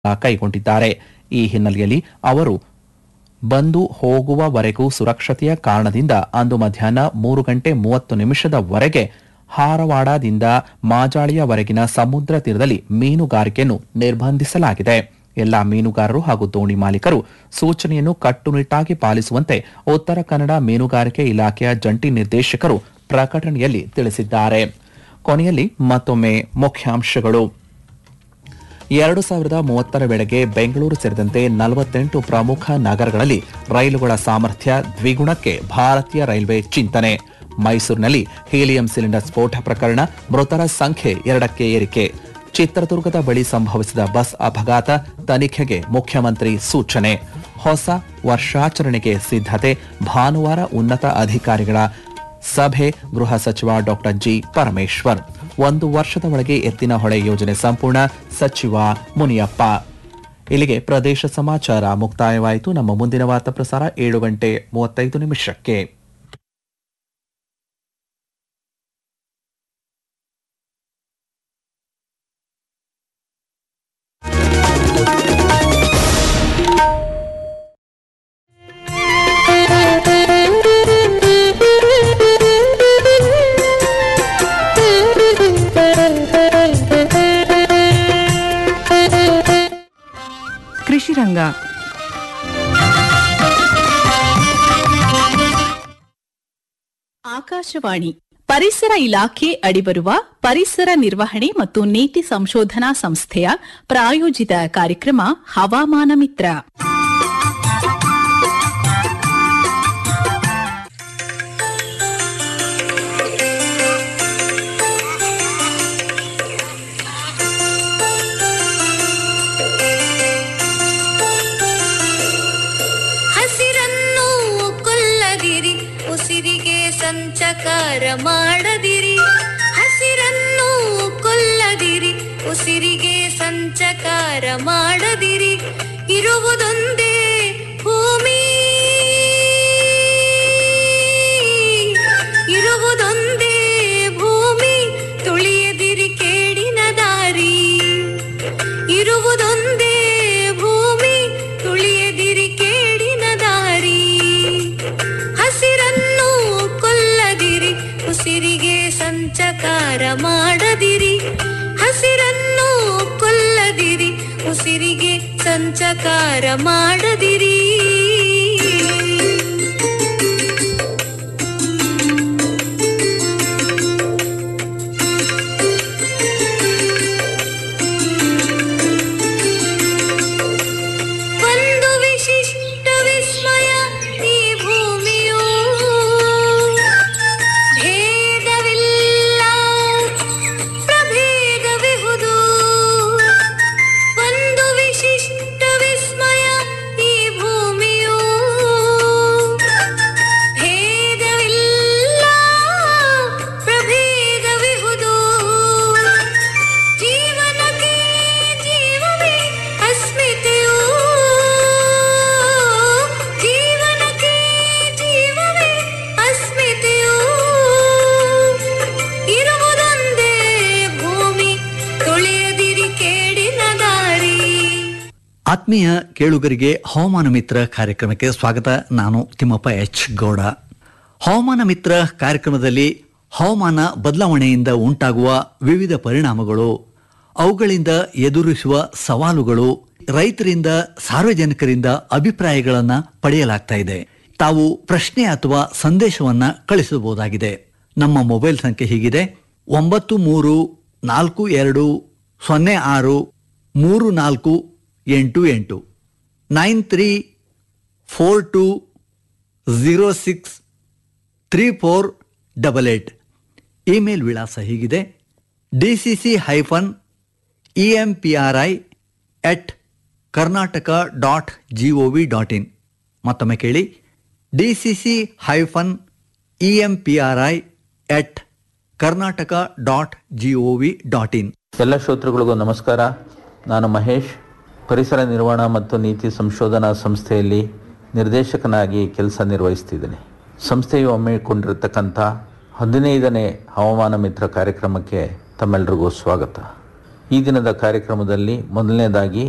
ಕೈಗೊಂಡಿದ್ದಾರೆ ಈ ಹಿನ್ನೆಲೆಯಲ್ಲಿ ಅವರು ಬಂದು ಹೋಗುವವರೆಗೂ ಸುರಕ್ಷತೆಯ ಕಾರಣದಿಂದ ಅಂದು ಮಧ್ಯಾಹ್ನ ಮೂರು ಗಂಟೆ ಮೂವತ್ತು ನಿಮಿಷದವರೆಗೆ ಹಾರವಾಡದಿಂದ ಮಾಜಾಳಿಯವರೆಗಿನ ಸಮುದ್ರ ತೀರದಲ್ಲಿ ಮೀನುಗಾರಿಕೆಯನ್ನು ನಿರ್ಬಂಧಿಸಲಾಗಿದೆ ಎಲ್ಲಾ ಮೀನುಗಾರರು ಹಾಗೂ ದೋಣಿ ಮಾಲೀಕರು ಸೂಚನೆಯನ್ನು ಕಟ್ಟುನಿಟ್ಟಾಗಿ ಪಾಲಿಸುವಂತೆ ಉತ್ತರ ಕನ್ನಡ ಮೀನುಗಾರಿಕೆ ಇಲಾಖೆಯ ಜಂಟಿ ನಿರ್ದೇಶಕರು ಪ್ರಕಟಣೆಯಲ್ಲಿ ತಿಳಿಸಿದ್ದಾರೆ ಕೊನೆಯಲ್ಲಿ ಮತ್ತೊಮ್ಮೆ ಮುಖ್ಯಾಂಶಗಳು ಎರಡು ಸಾವಿರದ ಮೂವತ್ತರ ವೇಳೆಗೆ ಬೆಂಗಳೂರು ಸೇರಿದಂತೆ ನಲವತ್ತೆಂಟು ಪ್ರಮುಖ ನಗರಗಳಲ್ಲಿ ರೈಲುಗಳ ಸಾಮರ್ಥ್ಯ ದ್ವಿಗುಣಕ್ಕೆ ಭಾರತೀಯ ರೈಲ್ವೆ ಚಿಂತನೆ ಮೈಸೂರಿನಲ್ಲಿ ಹೀಲಿಯಂ ಸಿಲಿಂಡರ್ ಸ್ಫೋಟ ಪ್ರಕರಣ ಮೃತರ ಸಂಖ್ಯೆ ಎರಡಕ್ಕೆ ಏರಿಕೆ ಚಿತ್ರದುರ್ಗದ ಬಳಿ ಸಂಭವಿಸಿದ ಬಸ್ ಅಪಘಾತ ತನಿಖೆಗೆ ಮುಖ್ಯಮಂತ್ರಿ ಸೂಚನೆ ಹೊಸ ವರ್ಷಾಚರಣೆಗೆ ಸಿದ್ಧತೆ ಭಾನುವಾರ ಉನ್ನತ ಅಧಿಕಾರಿಗಳ ಸಭೆ ಗೃಹ ಸಚಿವ ಡಾಕ್ಟರ್ ಜಿ ಪರಮೇಶ್ವರ್ ಒಂದು ವರ್ಷದ ಒಳಗೆ ಎತ್ತಿನ ಹೊಳೆ ಯೋಜನೆ ಸಂಪೂರ್ಣ ಸಚಿವ ಮುನಿಯಪ್ಪ ಇಲ್ಲಿಗೆ ಪ್ರದೇಶ ಸಮಾಚಾರ ಮುಕ್ತಾಯವಾಯಿತು ನಮ್ಮ ಮುಂದಿನ ವಾರ್ತಾ ಪ್ರಸಾರ ಏಳು ಗಂಟೆ ಮೂವತ್ತೈದು ನಿಮಿಷಕ್ಕೆ ಕೃಷಿ ರಂಗ ಆಕಾಶವಾಣಿ ಪರಿಸರ ಇಲಾಖೆ ಅಡಿಬರುವ ಪರಿಸರ ನಿರ್ವಹಣೆ ಮತ್ತು ನೀತಿ ಸಂಶೋಧನಾ ಸಂಸ್ಥೆಯ ಪ್ರಾಯೋಜಿತ ಕಾರ್ಯಕ್ರಮ ಹವಾಮಾನ ಮಿತ್ರ ಹಸಿರನ್ನು ಕೊಲ್ಲದಿರಿ ಉಸಿರಿಗೆ ಸಂಚಕಾರ ಮಾಡದಿರಿ ಹಸಿರನ್ನು ಕೊಲ್ಲದಿರಿ ಉಸಿರಿಗೆ ಸಂಚಕಾರ ಮಾಡದಿರಿ ಇರುವುದೊಂದೇ ಭೂಮಿ ಇರುವುದೊಂದೇ ಭೂಮಿ ತುಳಿಯದಿರಿ ಕೇಡಿನ ದಾರಿ ಇರುವುದೊಂದೇ ಭೂಮಿ ತುಳಿಯದಿರಿ ಕೇಡಿನ ದಾರಿ ಹಸಿರನ್ನು ಕೊಲ್ಲದಿರಿ ಉಸಿರಿಗೆ ಸಂಚಕಾರ ಮಾಡದಿರಿ ಹಸಿರನ್ನು ಕೊಲ್ಲದಿರಿ ಉಸಿರಿಗೆ ಸಂಚಕಾರ ಮಾಡದಿರಿ ಒಂದು ವಿಶಿಷ್ಟ ವಿಸ್ಮಯ ಈ ಭೂಮಿಯು ಭೇದವಿಲ್ಲ ಪ್ರಭೇದವಿಹುದು ಒಂದು ವಿಶಿಷ್ಟ ವಿಸ್ಮಯ ಈ ಭೂಮಿಯು ಭೇದವಿಲ್ಲ ಪ್ರಭೇದವಿಹುದು ಜೀವನಕ್ಕೆ ಜೀವವೇ ಅಸ್ಮಿತೆಯು ಜೀವನಕ್ಕೆ ಜೀವವೇ ಅಸ್ಮಿತೆಯು ಇರುವುದೊಂದೇ ಭೂಮಿ ತುಳಿಯದಿರಿ ಕೇಡಿನ ದಾರಿ ಆತ್ಮೀಯ ಕೇಳುಗರಿಗೆ ಹವಾಮಾನ ಮಿತ್ರ ಕಾರ್ಯಕ್ರಮಕ್ಕೆ ಸ್ವಾಗತ ನಾನು ತಿಮ್ಮಪ್ಪ ಎಚ್ ಗೌಡ ಹವಾಮಾನ ಮಿತ್ರ ಕಾರ್ಯಕ್ರಮದಲ್ಲಿ ಹವಾಮಾನ ಬದಲಾವಣೆಯಿಂದ ಉಂಟಾಗುವ ವಿವಿಧ ಪರಿಣಾಮಗಳು ಅವುಗಳಿಂದ ಎದುರಿಸುವ ಸವಾಲುಗಳು ರೈತರಿಂದ ಸಾರ್ವಜನಿಕರಿಂದ ಅಭಿಪ್ರಾಯಗಳನ್ನು ಪಡೆಯಲಾಗ್ತಾ ಇದೆ ತಾವು ಪ್ರಶ್ನೆ ಅಥವಾ ಸಂದೇಶವನ್ನ ಕಳಿಸಬಹುದಾಗಿದೆ ನಮ್ಮ ಮೊಬೈಲ್ ಸಂಖ್ಯೆ ಹೀಗಿದೆ ಒಂಬತ್ತು ಮೂರು ನಾಲ್ಕು ಎರಡು ಸೊನ್ನೆ ಆರು ಮೂರು ನಾಲ್ಕು ಎಂಟು ಎಂಟು nine three four two zero six three four double eight email ವಿಳಾಸ ಹೀಗಿದೆ D C C hyphen E M P R I at Karnataka dot G O V dot in ಮತ್ತೊಮ್ಮೆ ಕೇಳಿ D C C hyphen E M P R I at Karnataka dot G O V dot in ಎಲ್ಲ ಶ್ರೋತೃಗಳಿಗೂ ನಮಸ್ಕಾರ ನಾನು ಮಹೇಶ್ ಪರಿಸರ ನಿರ್ವಹಣಾ ಮತ್ತು ನೀತಿ ಸಂಶೋಧನಾ ಸಂಸ್ಥೆಯಲ್ಲಿ ನಿರ್ದೇಶಕನಾಗಿ ಕೆಲಸ ನಿರ್ವಹಿಸ್ತಿದ್ದೇನೆ ಸಂಸ್ಥೆಯು ಹಮ್ಮಿಕೊಂಡಿರತಕ್ಕಂಥ ಹದಿನೈದನೇ ಹವಾಮಾನ ಮಿತ್ರ ಕಾರ್ಯಕ್ರಮಕ್ಕೆ ತಮ್ಮೆಲ್ಲರಿಗೂ ಸ್ವಾಗತ ಈ ದಿನದ ಕಾರ್ಯಕ್ರಮದಲ್ಲಿ ಮೊದಲನೇದಾಗಿ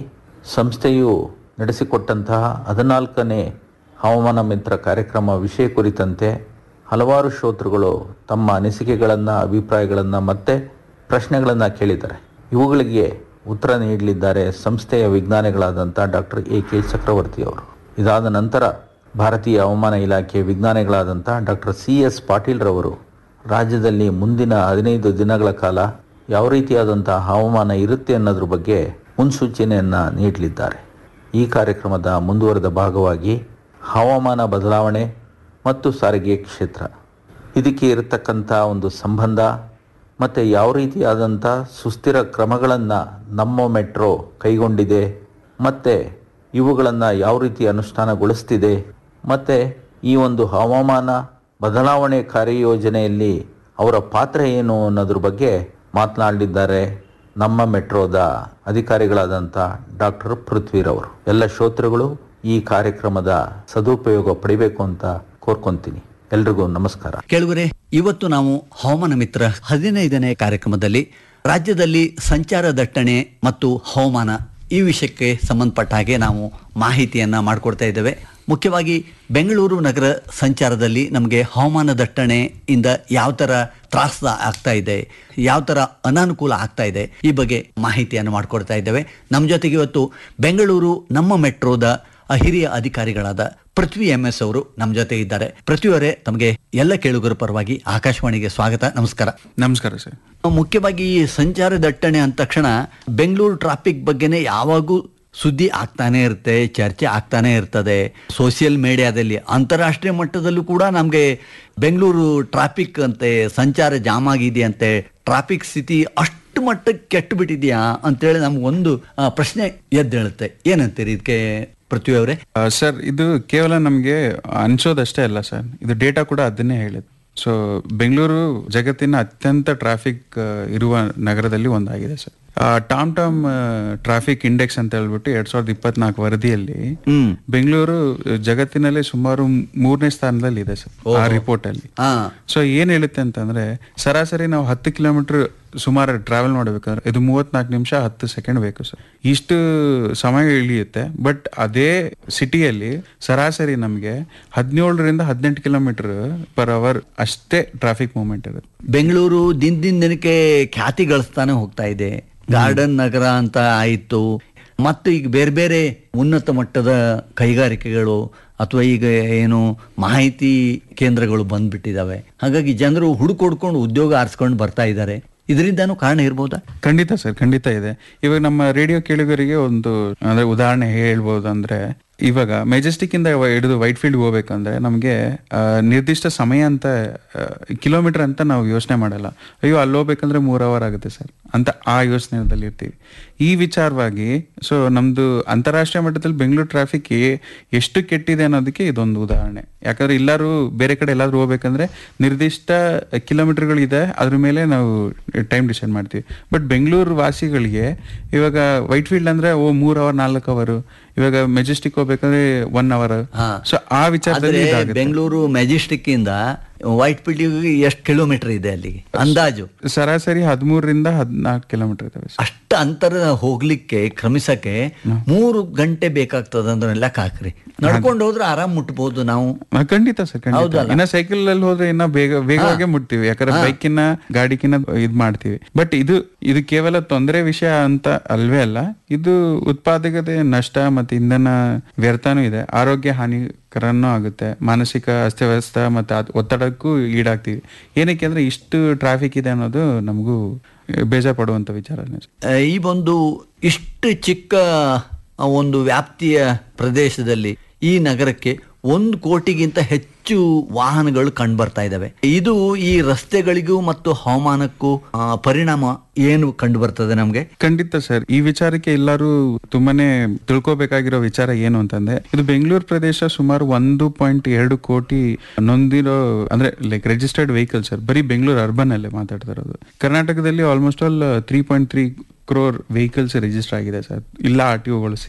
ಸಂಸ್ಥೆಯು ನಡೆಸಿಕೊಟ್ಟಂತಹ ಹದಿನಾಲ್ಕನೇ ಹವಾಮಾನ ಮಿತ್ರ ಕಾರ್ಯಕ್ರಮ ವಿಷಯ ಕುರಿತಂತೆ ಹಲವಾರು ಶ್ರೋತೃಗಳು ತಮ್ಮ ಅನಿಸಿಕೆಗಳನ್ನು ಅಭಿಪ್ರಾಯಗಳನ್ನು ಮತ್ತು ಪ್ರಶ್ನೆಗಳನ್ನು ಕೇಳಿದ್ದಾರೆ ಇವುಗಳಿಗೆ ಉತ್ತರ ನೀಡಲಿದ್ದಾರೆ ಸಂಸ್ಥೆಯ ವಿಜ್ಞಾನಿಗಳಾದಂಥ ಡಾಕ್ಟರ್ ಎ ಕೆ ಚಕ್ರವರ್ತಿ ಅವರು ಇದಾದ ನಂತರ ಭಾರತೀಯ ಹವಾಮಾನ ಇಲಾಖೆಯ ವಿಜ್ಞಾನಿಗಳಾದಂಥ ಡಾಕ್ಟರ್ ಸಿ ಎಸ್ ಪಾಟೀಲ್ ರವರು ರಾಜ್ಯದಲ್ಲಿ ಮುಂದಿನ ಹದಿನೈದು ದಿನಗಳ ಕಾಲ ಯಾವ ರೀತಿಯಾದಂಥ ಹವಾಮಾನ ಇರುತ್ತೆ ಅನ್ನೋದ್ರ ಬಗ್ಗೆ ಮುನ್ಸೂಚನೆಯನ್ನು ನೀಡಲಿದ್ದಾರೆ ಈ ಕಾರ್ಯಕ್ರಮದ ಮುಂದುವರೆದ ಭಾಗವಾಗಿ ಹವಾಮಾನ ಬದಲಾವಣೆ ಮತ್ತು ಸಾರಿಗೆ ಕ್ಷೇತ್ರ ಇದಕ್ಕೆ ಇರತಕ್ಕಂಥ ಒಂದು ಸಂಬಂಧ ಮತ್ತು ಯಾವ ರೀತಿಯಾದಂಥ ಸುಸ್ಥಿರ ಕ್ರಮಗಳನ್ನು ನಮ್ಮ ಮೆಟ್ರೋ ಕೈಗೊಂಡಿದೆ ಮತ್ತು ಇವುಗಳನ್ನು ಯಾವ ರೀತಿ ಅನುಷ್ಠಾನಗೊಳಿಸ್ತಿದೆ ಮತ್ತು ಈ ಒಂದು ಹವಾಮಾನ ಬದಲಾವಣೆ ಕಾರ್ಯಯೋಜನೆಯಲ್ಲಿ ಅವರ ಪಾತ್ರ ಏನು ಅನ್ನೋದ್ರ ಬಗ್ಗೆ ಮಾತನಾಡಲಿದ್ದಾರೆ ನಮ್ಮ ಮೆಟ್ರೋದ ಅಧಿಕಾರಿಗಳಾದಂಥ ಡಾಕ್ಟರ್ ಪೃಥ್ವಿರವರು ಎಲ್ಲ ಶ್ರೋತೃಗಳು ಈ ಕಾರ್ಯಕ್ರಮದ ಸದುಪಯೋಗ ಪಡಿಬೇಕು ಅಂತ ಕೋರ್ಕೊಂತೀನಿ ಎಲ್ರಿಗೂ ನಮಸ್ಕಾರ ಕೇಳುಗರೆ ಇವತ್ತು ನಾವು ಹವಾಮಾನ ಮಿತ್ರ ಹದಿನೈದನೇ ಕಾರ್ಯಕ್ರಮದಲ್ಲಿ ರಾಜ್ಯದಲ್ಲಿ ಸಂಚಾರ ದಟ್ಟಣೆ ಮತ್ತು ಹವಾಮಾನ ಈ ವಿಷಯಕ್ಕೆ ಸಂಬಂಧಪಟ್ಟ ಹಾಗೆ ನಾವು ಮಾಹಿತಿಯನ್ನ ಮಾಡಿಕೊಡ್ತಾ ಇದ್ದೇವೆ ಮುಖ್ಯವಾಗಿ ಬೆಂಗಳೂರು ನಗರ ಸಂಚಾರದಲ್ಲಿ ನಮಗೆ ಹವಾಮಾನ ದಟ್ಟಣೆಯಿಂದ ಯಾವ ಥರ ತ್ರಾಸ ಆಗ್ತಾ ಇದೆ ಯಾವ ಥರ ಅನಾನುಕೂಲ ಆಗ್ತಾ ಇದೆ ಈ ಬಗ್ಗೆ ಮಾಹಿತಿಯನ್ನು ಮಾಡಿಕೊಡ್ತಾ ಇದ್ದೇವೆ ನಮ್ಮ ಜೊತೆಗೆ ಇವತ್ತು ಬೆಂಗಳೂರು ನಮ್ಮ ಮೆಟ್ರೋದ ಹಿರಿಯ ಅಧಿಕಾರಿಗಳಾದ ಪೃಥ್ವಿ ಎಂ ಎಸ್ ಅವರು ನಮ್ಮ ಜೊತೆ ಇದ್ದಾರೆ ಪೃಥ್ವಿಯವರೇ ತಮಗೆ ಎಲ್ಲ ಕೇಳುಗರ ಪರವಾಗಿ ಆಕಾಶವಾಣಿಗೆ ಸ್ವಾಗತ ನಮಸ್ಕಾರ ನಮಸ್ಕಾರ ಸರ್ ಮುಖ್ಯವಾಗಿ ಈ ಸಂಚಾರ ದಟ್ಟಣೆ ಅಂದ ತಕ್ಷಣ ಬೆಂಗಳೂರು ಟ್ರಾಫಿಕ್ ಬಗ್ಗೆನೇ ಯಾವಾಗೂ ಸುದ್ದಿ ಆಗ್ತಾನೆ ಇರುತ್ತೆ ಚರ್ಚೆ ಆಗ್ತಾನೆ ಇರ್ತದೆ ಸೋಷಿಯಲ್ ಮೀಡಿಯಾದಲ್ಲಿ ಅಂತಾರಾಷ್ಟ್ರೀಯ ಮಟ್ಟದಲ್ಲೂ ಕೂಡ ನಮಗೆ ಬೆಂಗಳೂರು ಟ್ರಾಫಿಕ್ ಅಂತೆ ಸಂಚಾರ ಜಾಮ್ ಆಗಿದೆಯಂತೆ ಟ್ರಾಫಿಕ್ ಸ್ಥಿತಿ ಅಷ್ಟು ಮಟ್ಟಕ್ಕೆ ಕೆಟ್ಟು ಬಿಟ್ಟಿದೆಯಾ ಅಂತೇಳಿ ನಮ್ಗೊಂದು ಆ, ಪ್ರಶ್ನೆ ಎದ್ದೇಳುತ್ತೆ ಏನಂತೀರಿ ಇದಕ್ಕೆ ಪೃಥ್ವಿ ಅವರೇ ಆ, ಸರ್ ಇದು ಕೇವಲ ನಮಗೆ ಅನ್ಸೋದಷ್ಟೇ ಅಲ್ಲ ಸರ್ ಇದು ಡೇಟಾ ಕೂಡ ಅದನ್ನೇ ಹೇಳುತ್ತೆ ಸೊ ಬೆಂಗಳೂರು ಜಗತ್ತಿನ ಅತ್ಯಂತ ಟ್ರಾಫಿಕ್ ಇರುವ ನಗರದಲ್ಲಿ ಒಂದಾಗಿದೆ sir TomTom traffic index ಅಂತ ಹೇಳ್ಬಿಟ್ಟು ಎರಡ್ ಸಾವಿರದ ಇಪ್ಪತ್ನಾಲ್ಕು ವರದಿಯಲ್ಲಿ ಹ್ಮ್ ಬೆಂಗಳೂರು ಜಗತ್ತಿನಲ್ಲೇ ಸುಮಾರು ಮೂರನೇ ಸ್ಥಾನದಲ್ಲಿ ಇದೆ ಸರ್ ಆ ರಿಪೋರ್ಟ್ ಅಲ್ಲಿ ಹಾ ಸೊ ಏನ್ ಹೇಳುತ್ತೆ ಅಂತಂದ್ರೆ ಸರಾಸರಿ ನಾವು ಹತ್ತು ಕಿಲೋಮೀಟರ್ ಸುಮಾರು ಟ್ರಾವೆಲ್ ಮಾಡಬೇಕಂದ್ರೆ ಇದು ಮೂವತ್ನಾಲ್ಕು ನಿಮಿಷ ಹತ್ತು ಸೆಕೆಂಡ್ ಬೇಕು ಸರ್ ಇಷ್ಟು ಸಮಯ ಇಳಿಯುತ್ತೆ ಬಟ್ ಅದೇ ಸಿಟಿಯಲ್ಲಿ ಸರಾಸರಿ ನಮಗೆ ಹದಿನೇಳರಿಂದ ಹದಿನೆಂಟು ಕಿಲೋಮೀಟರ್ ಪರ್ ಅವರ್ ಅಷ್ಟೇ ಟ್ರಾಫಿಕ್ ಮೂವ್ಮೆಂಟ್ ಇರುತ್ತೆ ಬೆಂಗಳೂರು ದಿನ ದಿನ ದಿನಕ್ಕೆ ಖ್ಯಾತಿ ಗಳಿಸ್ತಾನೆ ಹೋಗ್ತಾ ಇದೆ ಗಾರ್ಡನ್ ನಗರ ಅಂತ ಆಯಿತು ಮತ್ತು ಈಗ ಬೇರೆ ಬೇರೆ ಉನ್ನತ ಮಟ್ಟದ ಕೈಗಾರಿಕೆಗಳು ಅಥವಾ ಈಗ ಏನು ಮಾಹಿತಿ ಕೇಂದ್ರಗಳು ಬಂದ್ಬಿಟ್ಟಿದಾವೆ ಹಾಗಾಗಿ ಜನರು ಹುಡುಕೊಡ್ಕೊಂಡು ಉದ್ಯೋಗ ಆರಿಸ್ಕೊಂಡು ಬರ್ತಾ ಇದ್ದಾರೆ ಇದರಿಂದನೂ ಕಾರಣ ಇರ್ಬೋದಾ ಖಂಡಿತ ಸರ್ ಖಂಡಿತ ಇದೆ ಇವಾಗ ನಮ್ಮ ರೇಡಿಯೋ ಕೇಳುಗರಿಗೆ ಒಂದು ಅಂದ್ರೆ ಉದಾಹರಣೆ ಹೇಳ್ಬೋದು ಅಂದ್ರೆ ಇವಾಗ ಮೆಜೆಸ್ಟಿಕ್ ಇಂದ ವ- ಹಿಡಿದು ವೈಟ್ ಫೀಲ್ಡ್ ಹೋಗ್ಬೇಕಂದ್ರೆ ನಮಗೆ ನಿರ್ದಿಷ್ಟ ಸಮಯ ಅಂತ ಕಿಲೋಮೀಟರ್ ಅಂತ ನಾವು ಯೋಚನೆ ಮಾಡಲ್ಲ ಅಯ್ಯೋ ಅಲ್ಲಿ ಹೋಗ್ಬೇಕಂದ್ರೆ ಮೂರ್ ಅವರ್ ಆಗುತ್ತೆ ಸರ್ ಅಂತ ಆ ಯೋಚನೆದಲ್ಲಿ ಇರ್ತೀವಿ ಈ ವಿಚಾರವಾಗಿ ಸೊ ನಮ್ದು ಅಂತಾರಾಷ್ಟ್ರೀಯ ಮಟ್ಟದಲ್ಲಿ ಬೆಂಗಳೂರು ಟ್ರಾಫಿಕ್ ಎಷ್ಟು ಕೆಟ್ಟಿದೆ ಅನ್ನೋದಕ್ಕೆ ಇದೊಂದು ಉದಾಹರಣೆ ಯಾಕಂದ್ರೆ ಎಲ್ಲರೂ ಬೇರೆ ಕಡೆ ಎಲ್ಲಾದ್ರೂ ಹೋಗ್ಬೇಕಂದ್ರೆ ನಿರ್ದಿಷ್ಟ ಕಿಲೋಮೀಟರ್ಗಳಿದೆ ಅದ್ರ ಮೇಲೆ ನಾವು ಟೈಮ್ ಡಿಸೈಡ್ ಮಾಡ್ತೀವಿ ಬಟ್ ಬೆಂಗಳೂರು ವಾಸಿಗಳಿಗೆ ಇವಾಗ ವೈಟ್ ಫೀಲ್ಡ್ ಅಂದ್ರೆ ಓ ಮೂರ್ ಅವರ್ ನಾಲ್ಕು ಅವರ್ ಇವಾಗ ಮೆಜೆಸ್ಟಿಕ್ ಹೋಗ್ಬೇಕಂದ್ರೆ ಒನ್ ಅವರ್ ಹಾ. ಸೊ ಆ ವಿಚಾರದಲ್ಲಿ ಆದ್ರೆ ಇದಾಗುತ್ತೆ. ಬೆಂಗಳೂರು ಮೆಜೆಸ್ಟಿಕ್ ಇಂದ ವೈಟ್ ಫೀಲ್ಡ್ ಎಷ್ಟು ಕಿಲೋಮೀಟರ್ ಇದೆ ಅಲ್ಲಿಗೆ ಅಂದಾಜು ಸರಾಸರಿ ಹದಿಮೂರರಿಂದ ಹದಿನಾಲ್ಕು ಕಿಲೋಮೀಟರ್ ಇದಾವೆ ಸರ್. ಅಷ್ಟ ಅಂತರ ಹೋಗ್ಲಿಕ್ಕೆ ಕ್ರಮಿಸಕ್ಕೆ ಮೂರು ಗಂಟೆ ಬೇಕಾಗ್ತದ ಅಂದ್ರೆ ಲೆಕ್ಕ ಹಾಕ್ರಿ ನಡ್ಕೊಂಡು ಹೋದ್ರೆ ಆರಾಮ್ ಮುಟ್ಬೋದು ನಾವು ಹಾ, ಖಂಡಿತ ಸರ್ ಖಂಡಿತ ಹೌದಲ್ಲ? ಇನ್ನ ಸೈಕಲ್ ಅಲ್ಲಿ ಹೋದ್ರೆ ಇನ್ನ ಬೇಗ ವೇಗವಾಗಿ ಮುಟ್ತೀವಿ ಯಾಕಂದ್ರೆ ಬೈಕಿನ ಗಾಡಿಕಿನ ಇದ್ ಮಾಡ್ತೀವಿ ಬಟ್ ಇದು ಇದು ಕೇವಲ ತೊಂದರೆ ವಿಷಯ ಅಂತ ಅಲ್ವೇ ಅಲ್ಲ ಇದು ಉತ್ಪಾದಕತೆ ನಷ್ಟ ಮತ್ತೆ ಇಂಧನ ವ್ಯರ್ಥನೂ ಇದೆ ಆರೋಗ್ಯ ಹಾನಿಕರನೂ ಆಗುತ್ತೆ ಮಾನಸಿಕ ಅಸ್ತವ್ಯಸ್ತ ಮತ್ತೆ ಅದ್- ಒತ್ತಡಕ್ಕೂ ಈಡಾಗ್ತೀವಿ ಏನಕ್ಕೆ ಅಂದ್ರೆ ಇಷ್ಟು ಟ್ರಾಫಿಕ್ ಇದೆ ಅನ್ನೋದು ನಮಗೂ ಬೇಜಾರ್ ಪಡುವಂತ ವಿಚಾರನೇ ಸರ್. ಆ, ಈ ಒಂದು ಇಷ್ಟು ಚಿಕ್ಕ ಆ, ಒಂದು ವ್ಯಾಪ್ತಿಯ ಪ್ರದೇಶದಲ್ಲಿ ಈ ನಗರಕ್ಕೆ ಒಂದು ಕೋಟಿಗಿಂತ ಹೆಚ್ಚು ವಾಹನಗಳು ಕಂಡು ಬರ್ತಾ ಇದಾವೆ ಇದು ಈ ರಸ್ತೆಗಳಿಗೂ ಮತ್ತು ಹವಾಮಾನಕ್ಕೂ ಆ, ಪರಿಣಾಮ ಏನು ಕಂಡು ಬರ್ತದೆ ನಮ್ಗೆ ಖಂಡಿತ ಸರ್ ಈ ವಿಚಾರಕ್ಕೆ ಎಲ್ಲರೂ ತುಂಬಾನೇ ತಿಳ್ಕೊಬೇಕಾಗಿರೋ ವಿಚಾರ ಏನು ಅಂತಂದ್ರೆ ಇದು ಬೆಂಗಳೂರು ಪ್ರದೇಶ ಸುಮಾರು ಒಂದು ಪಾಯಿಂಟ್ ಎರಡು ಕೋಟಿ ನೊಂದಿರೋ ಅಂದ್ರೆ ಲೈಕ್ ರಿಜಿಸ್ಟರ್ಡ್ ವೆಹಿಕಲ್ ಸರ್ ಬರೀ ಬೆಂಗಳೂರು ಅರ್ಬನ್ ಅಲ್ಲೇ ಮಾತಾಡ್ತಾ ಇರೋದು ಕರ್ನಾಟಕದಲ್ಲಿ almost all three point three crore vehicles register ಆಗಿದೆ ಸರ್ ಇಲ್ಲ ಆರ್ ಟಿ ಒಗಳು ಸೇರಿ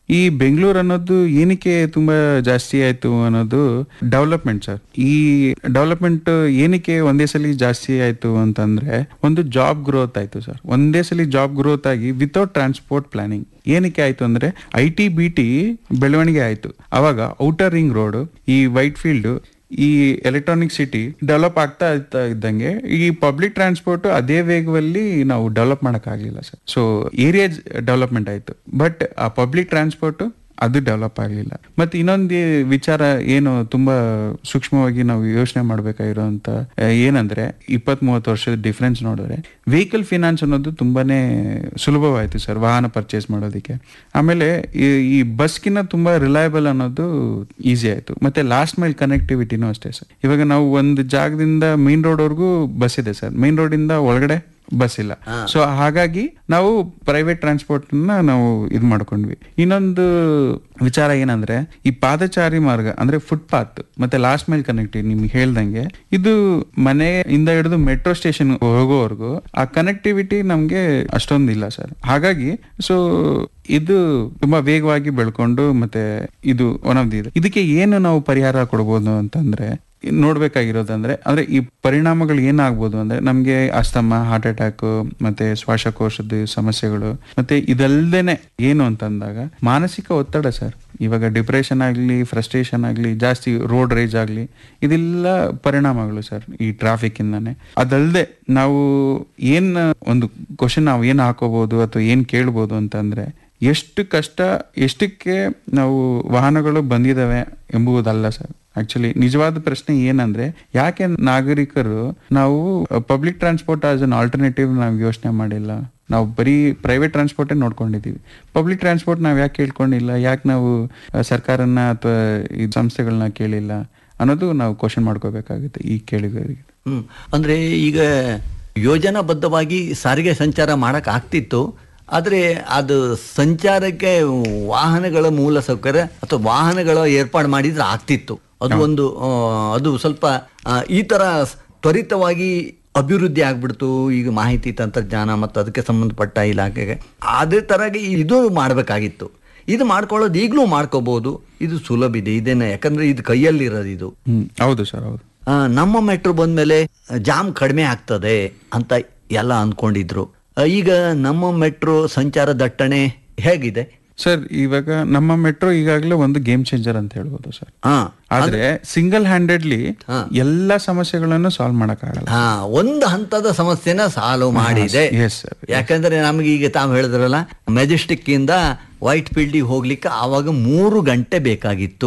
ಈ ಬೆಂಗಳೂರು ಅನ್ನೋದು ಏನಕ್ಕೆ ತುಂಬಾ ಜಾಸ್ತಿ ಆಯ್ತು ಅನ್ನೋದು ಡೆವಲಪ್ಮೆಂಟ್ ಸರ್ ಈ ಡೆವಲಪ್ಮೆಂಟ್ ಏನಕ್ಕೆ ಒಂದೇ ಸಲ ಜಾಸ್ತಿ ಆಯ್ತು ಅಂತಂದ್ರೆ ಒಂದು ಜಾಬ್ ಗ್ರೋತ್ ಆಯ್ತು ಸರ್ ಒಂದೇ ಸಲ ಜಾಬ್ ಗ್ರೋತ್ ಆಗಿ ವಿತೌಟ್ ಟ್ರಾನ್ಸ್ಪೋರ್ಟ್ ಪ್ಲಾನಿಂಗ್ ಏನಕ್ಕೆ ಆಯ್ತು ಅಂದ್ರೆ ಐ ಟಿ ಬಿ ಟಿ ಬೆಳವಣಿಗೆ ಆಯ್ತು ಅವಾಗ ಔಟರ್ ರಿಂಗ್ ರೋಡ್ ಈ ವೈಟ್ ಫೀಲ್ಡ್ ಈ ಎಲೆಕ್ಟ್ರಾನಿಕ್ ಸಿಟಿ ಡೆವಲಪ್ ಆಗ್ತಾ ಇರ್ತಾ ಇದ್ದಂಗೆ ಈ ಪಬ್ಲಿಕ್ ಟ್ರಾನ್ಸ್ಪೋರ್ಟ್ ಅದೇ ವೇಗದಲ್ಲಿ ನಾವು ಡೆವಲಪ್ ಆಗಲಿಲ್ಲ ಸರ್ ಸೊ ಏರಿಯಾ ಡೆವಲಪ್ಮೆಂಟ್ ಆಯ್ತು ಬಟ್ ಆ ಪಬ್ಲಿಕ್ ಟ್ರಾನ್ಸ್ಪೋರ್ಟ್ ಅದು ಡೆವಲಪ್ ಆಗಲಿಲ್ಲ ಮತ್ತೆ ಇನ್ನೊಂದು ವಿಚಾರ ಏನು ತುಂಬಾ ಸೂಕ್ಷ್ಮವಾಗಿ ನಾವು ಯೋಚನೆ ಮಾಡ್ಬೇಕಾಗಿರೋಂತ ಆ, ಏನಂದ್ರೆ ಇಪ್ಪತ್ ಮೂವತ್ತು ವರ್ಷದ ಡಿಫ್ರೆನ್ಸ್ ನೋಡಿದ್ರೆ ವೆಹಿಕಲ್ ಫಿನಾನ್ಸ್ ಅನ್ನೋದು ತುಂಬಾನೇ ಸುಲಭವಾಯ್ತು ಸರ್ ವಾಹನ ಪರ್ಚೇಸ್ ಮಾಡೋದಕ್ಕೆ ಆಮೇಲೆ ಈ- ಈ ಬಸ್ಗಿನ್ನ ತುಂಬಾ ರಿಲಯಬಲ್ ಅನ್ನೋದು ಈಸಿ ಆಯ್ತು ಮತ್ತೆ ಲಾಸ್ಟ್ ಮೈಲ್ ಕನೆಕ್ಟಿವಿಟಿನೂ ಅಷ್ಟೇ ಸರ್ ಇವಾಗ ನಾವು ಒಂದು ಜಾಗದಿಂದ ಮೇನ್ ರೋಡ್ ವರ್ಗೂ ಬಸ್ ಇದೆ ಸರ್ ಮೇನ್ ರೋಡ್ ಇಂದ ಒಳಗಡೆ ಬಸ್ ಇಲ್ಲ ಸೊ ಹಾಗಾಗಿ ನಾವು ಪ್ರೈವೇಟ್ ಟ್ರಾನ್ಸ್ಪೋರ್ಟ್ ನ ನಾವು ಇದು ಮಾಡ್ಕೊಂಡ್ವಿ ಇನ್ನೊಂದು ವಿಚಾರ ಏನಂದ್ರೆ ಈ ಪಾದಚಾರಿ ಮಾರ್ಗ ಅಂದ್ರೆ ಫುಟ್ಪಾತ್ ಮತ್ತೆ ಲಾಸ್ಟ್ ಮೈಲ್ ಕನೆಕ್ಟಿವ್ ನಿಮ್ಗೆ ಹೇಳ್ದಂಗೆ ಇದು ಮನೆಯಿಂದ ಹಿಡಿದು ಮೆಟ್ರೋ ಸ್ಟೇಷನ್ ಹೋಗೋವರೆಗೂ ಆ ಕನೆಕ್ಟಿವಿಟಿ ನಮ್ಗೆ ಅಷ್ಟೊಂದು ಇಲ್ಲ ಸರ್ ಹಾಗಾಗಿ ಸೊ ಇದು ತುಂಬಾ ವೇಗವಾಗಿ ಬೆಳ್ಕೊಂಡು ಮತ್ತೆ ಇದು ಒನ್ ಆಫ್ ದಿ ಇದೆ ಇದಕ್ಕೆ ಏನು ನಾವು ಪರಿಹಾರ ಕೊಡ್ಬೋದು ಅಂತಂದ್ರೆ ನೋಡ್ಬೇಕಾಗಿರೋದಂದ್ರೆ ಅಂದ್ರೆ ಈ ಪರಿಣಾಮಗಳು ಏನಾಗ್ಬೋದು ಅಂದ್ರೆ ನಮ್ಗೆ ಅಸ್ತಮ ಹಾರ್ಟ್ ಅಟ್ಯಾಕ್ ಮತ್ತೆ ಶ್ವಾಸಕೋಶದ ಸಮಸ್ಯೆಗಳು ಮತ್ತೆ ಇದಲ್ದೇನೆ ಏನು ಅಂತಂದಾಗ ಮಾನಸಿಕ ಒತ್ತಡ ಸರ್ ಇವಾಗ ಡಿಪ್ರೆಷನ್ ಆಗ್ಲಿ ಫ್ರಸ್ಟ್ರೇಷನ್ ಆಗ್ಲಿ ಜಾಸ್ತಿ ರೋಡ್ ರೇಜ್ ಆಗ್ಲಿ ಇದೆಲ್ಲ ಪರಿಣಾಮಗಳು ಸರ್ ಈ ಟ್ರಾಫಿಕ್ ಇಂದಾನೆ ಅದಲ್ದೆ ನಾವು ಏನ್ ಒಂದು ಕ್ವಶನ್ ನಾವು ಏನ್ ಹಾಕೋಬಹುದು ಅಥವಾ ಏನ್ ಕೇಳ್ಬೋದು ಅಂತಂದ್ರೆ ಎಷ್ಟು ಕಷ್ಟ ಎಷ್ಟಕ್ಕೆ ನಾವು ವಾಹನಗಳು ಬಂದಿದಾವೆ ಎಂಬುದಲ್ಲ ಸರ್ ಆಕ್ಚುಲಿ ನಿಜವಾದ ಪ್ರಶ್ನೆ ಏನಂದ್ರೆ ಯಾಕೆ ನಾಗರಿಕರು ನಾವು public transport as an alternative ನಾವು ಯೋಚನೆ ಮಾಡಿಲ್ಲ ನಾವು ಬರೀ ಪ್ರೈವೇಟ್ ಟ್ರಾನ್ಸ್ಪೋರ್ಟೇ ನೋಡ್ಕೊಂಡಿದೀವಿ ಪಬ್ಲಿಕ್ ಟ್ರಾನ್ಸ್ಪೋರ್ಟ್ ನಾವು ಯಾಕೆ ಕೇಳ್ಕೊಂಡಿಲ್ಲ ಯಾಕೆ ನಾವು ಆ, ಸರ್ಕಾರನ ಅಥವಾ ಈ ಸಂಸ್ಥೆಗಳನ್ನ ಕೇಳಿಲ್ಲ ಅನ್ನೋದು ನಾವು ಕ್ವಶನ್ ಮಾಡ್ಕೋಬೇಕಾಗುತ್ತೆ ಈ ಕೇಳಿಗರಿಗೆ ಹ್ಮ್ ಅಂದ್ರೆ ಈಗ ಯೋಜನಾಬದ್ಧವಾಗಿ ಸಾರಿಗೆ ಸಂಚಾರ ಮಾಡಕ್ ಆಗ್ತಿತ್ತು ಆದರೆ ಅದು ಸಂಚಾರಕ್ಕೆ ವಾಹನಗಳ ಮೂಲ ಸೌಕರ್ಯ ಅಥವಾ ವಾಹನಗಳ ಏರ್ಪಾಡು ಮಾಡಿದ್ರೆ ಆಗ್ತಿತ್ತು ಅದು ಒಂದು ಆ, ಅದು ಸ್ವಲ್ಪ ಆ, ಈ ತರ ತ್ವರಿತವಾಗಿ ಅಭಿವೃದ್ಧಿ ಆಗ್ಬಿಡ್ತು ಈಗ ಮಾಹಿತಿ ತಂತ್ರಜ್ಞಾನ ಮತ್ತು ಅದಕ್ಕೆ ಸಂಬಂಧಪಟ್ಟ ಇಲಾಖೆಗೆ ಅದೇ ತರಗೆ ಇದು ಮಾಡಬೇಕಾಗಿತ್ತು ಇದು ಮಾಡ್ಕೊಳ್ಳೋದು ಈಗಲೂ ಮಾಡ್ಕೋಬಹುದು ಇದು ಸುಲಭ ಇದೆ ಇದೇನೆ ಯಾಕಂದ್ರೆ ಇದು ಕೈಯಲ್ಲಿರೋದು ಇದು ಹ್ಮ್ ಹೌದು ಸರ್ ಹೌದು ಆ, ನಮ್ಮ ಮೆಟ್ರೋ ಬಂದ್ಮೇಲೆ ಜಾಮ್ ಕಡಿಮೆ ಆಗ್ತದೆ ಅಂತ ಎಲ್ಲ ಅಂದ್ಕೊಂಡಿದ್ರು ಆ, ಈಗ ನಮ್ಮ ಮೆಟ್ರೋ ಸಂಚಾರ ದಟ್ಟಣೆ ಹೇಗಿದೆ ಸರ್ ಇವಾಗ ನಮ್ಮ ಮೆಟ್ರೋ ಈಗಾಗಲೇ ಒಂದು ಗೇಮ್ ಚೇಂಜರ್ ಅಂತ ಹೇಳ್ಬೋದು ಸರ್ ಹಾ ಆದ್ರೆ ಸಿಂಗಲ್ ಹ್ಯಾಂಡೆಡ್ಲಿ ಎಲ್ಲಾ ಸಮಸ್ಯೆಗಳನ್ನು ಸಾಲ್ವ್ ಮಾಡಕ್ಕಾಗಲ್ಲ ಹಾ ಒಂದು ಹಂತದ ಸಮಸ್ಯೆನ ಸಾಲ್ವ್ ಮಾಡಿದೆ yes, sir. ಯಾಕಂದ್ರೆ ನಮಗೆ ಈಗ ತಾವು ಹೇಳಿದ್ರಲ್ಲ ಮೆಜೆಸ್ಟಿಕ್ ಇಂದ ವೈಟ್ ಫೀಲ್ಡಿಗೆ ಹೋಗ್ಲಿಕ್ಕೆ ಆವಾಗ ಮೂರು ಗಂಟೆ ಬೇಕಾಗಿತ್ತು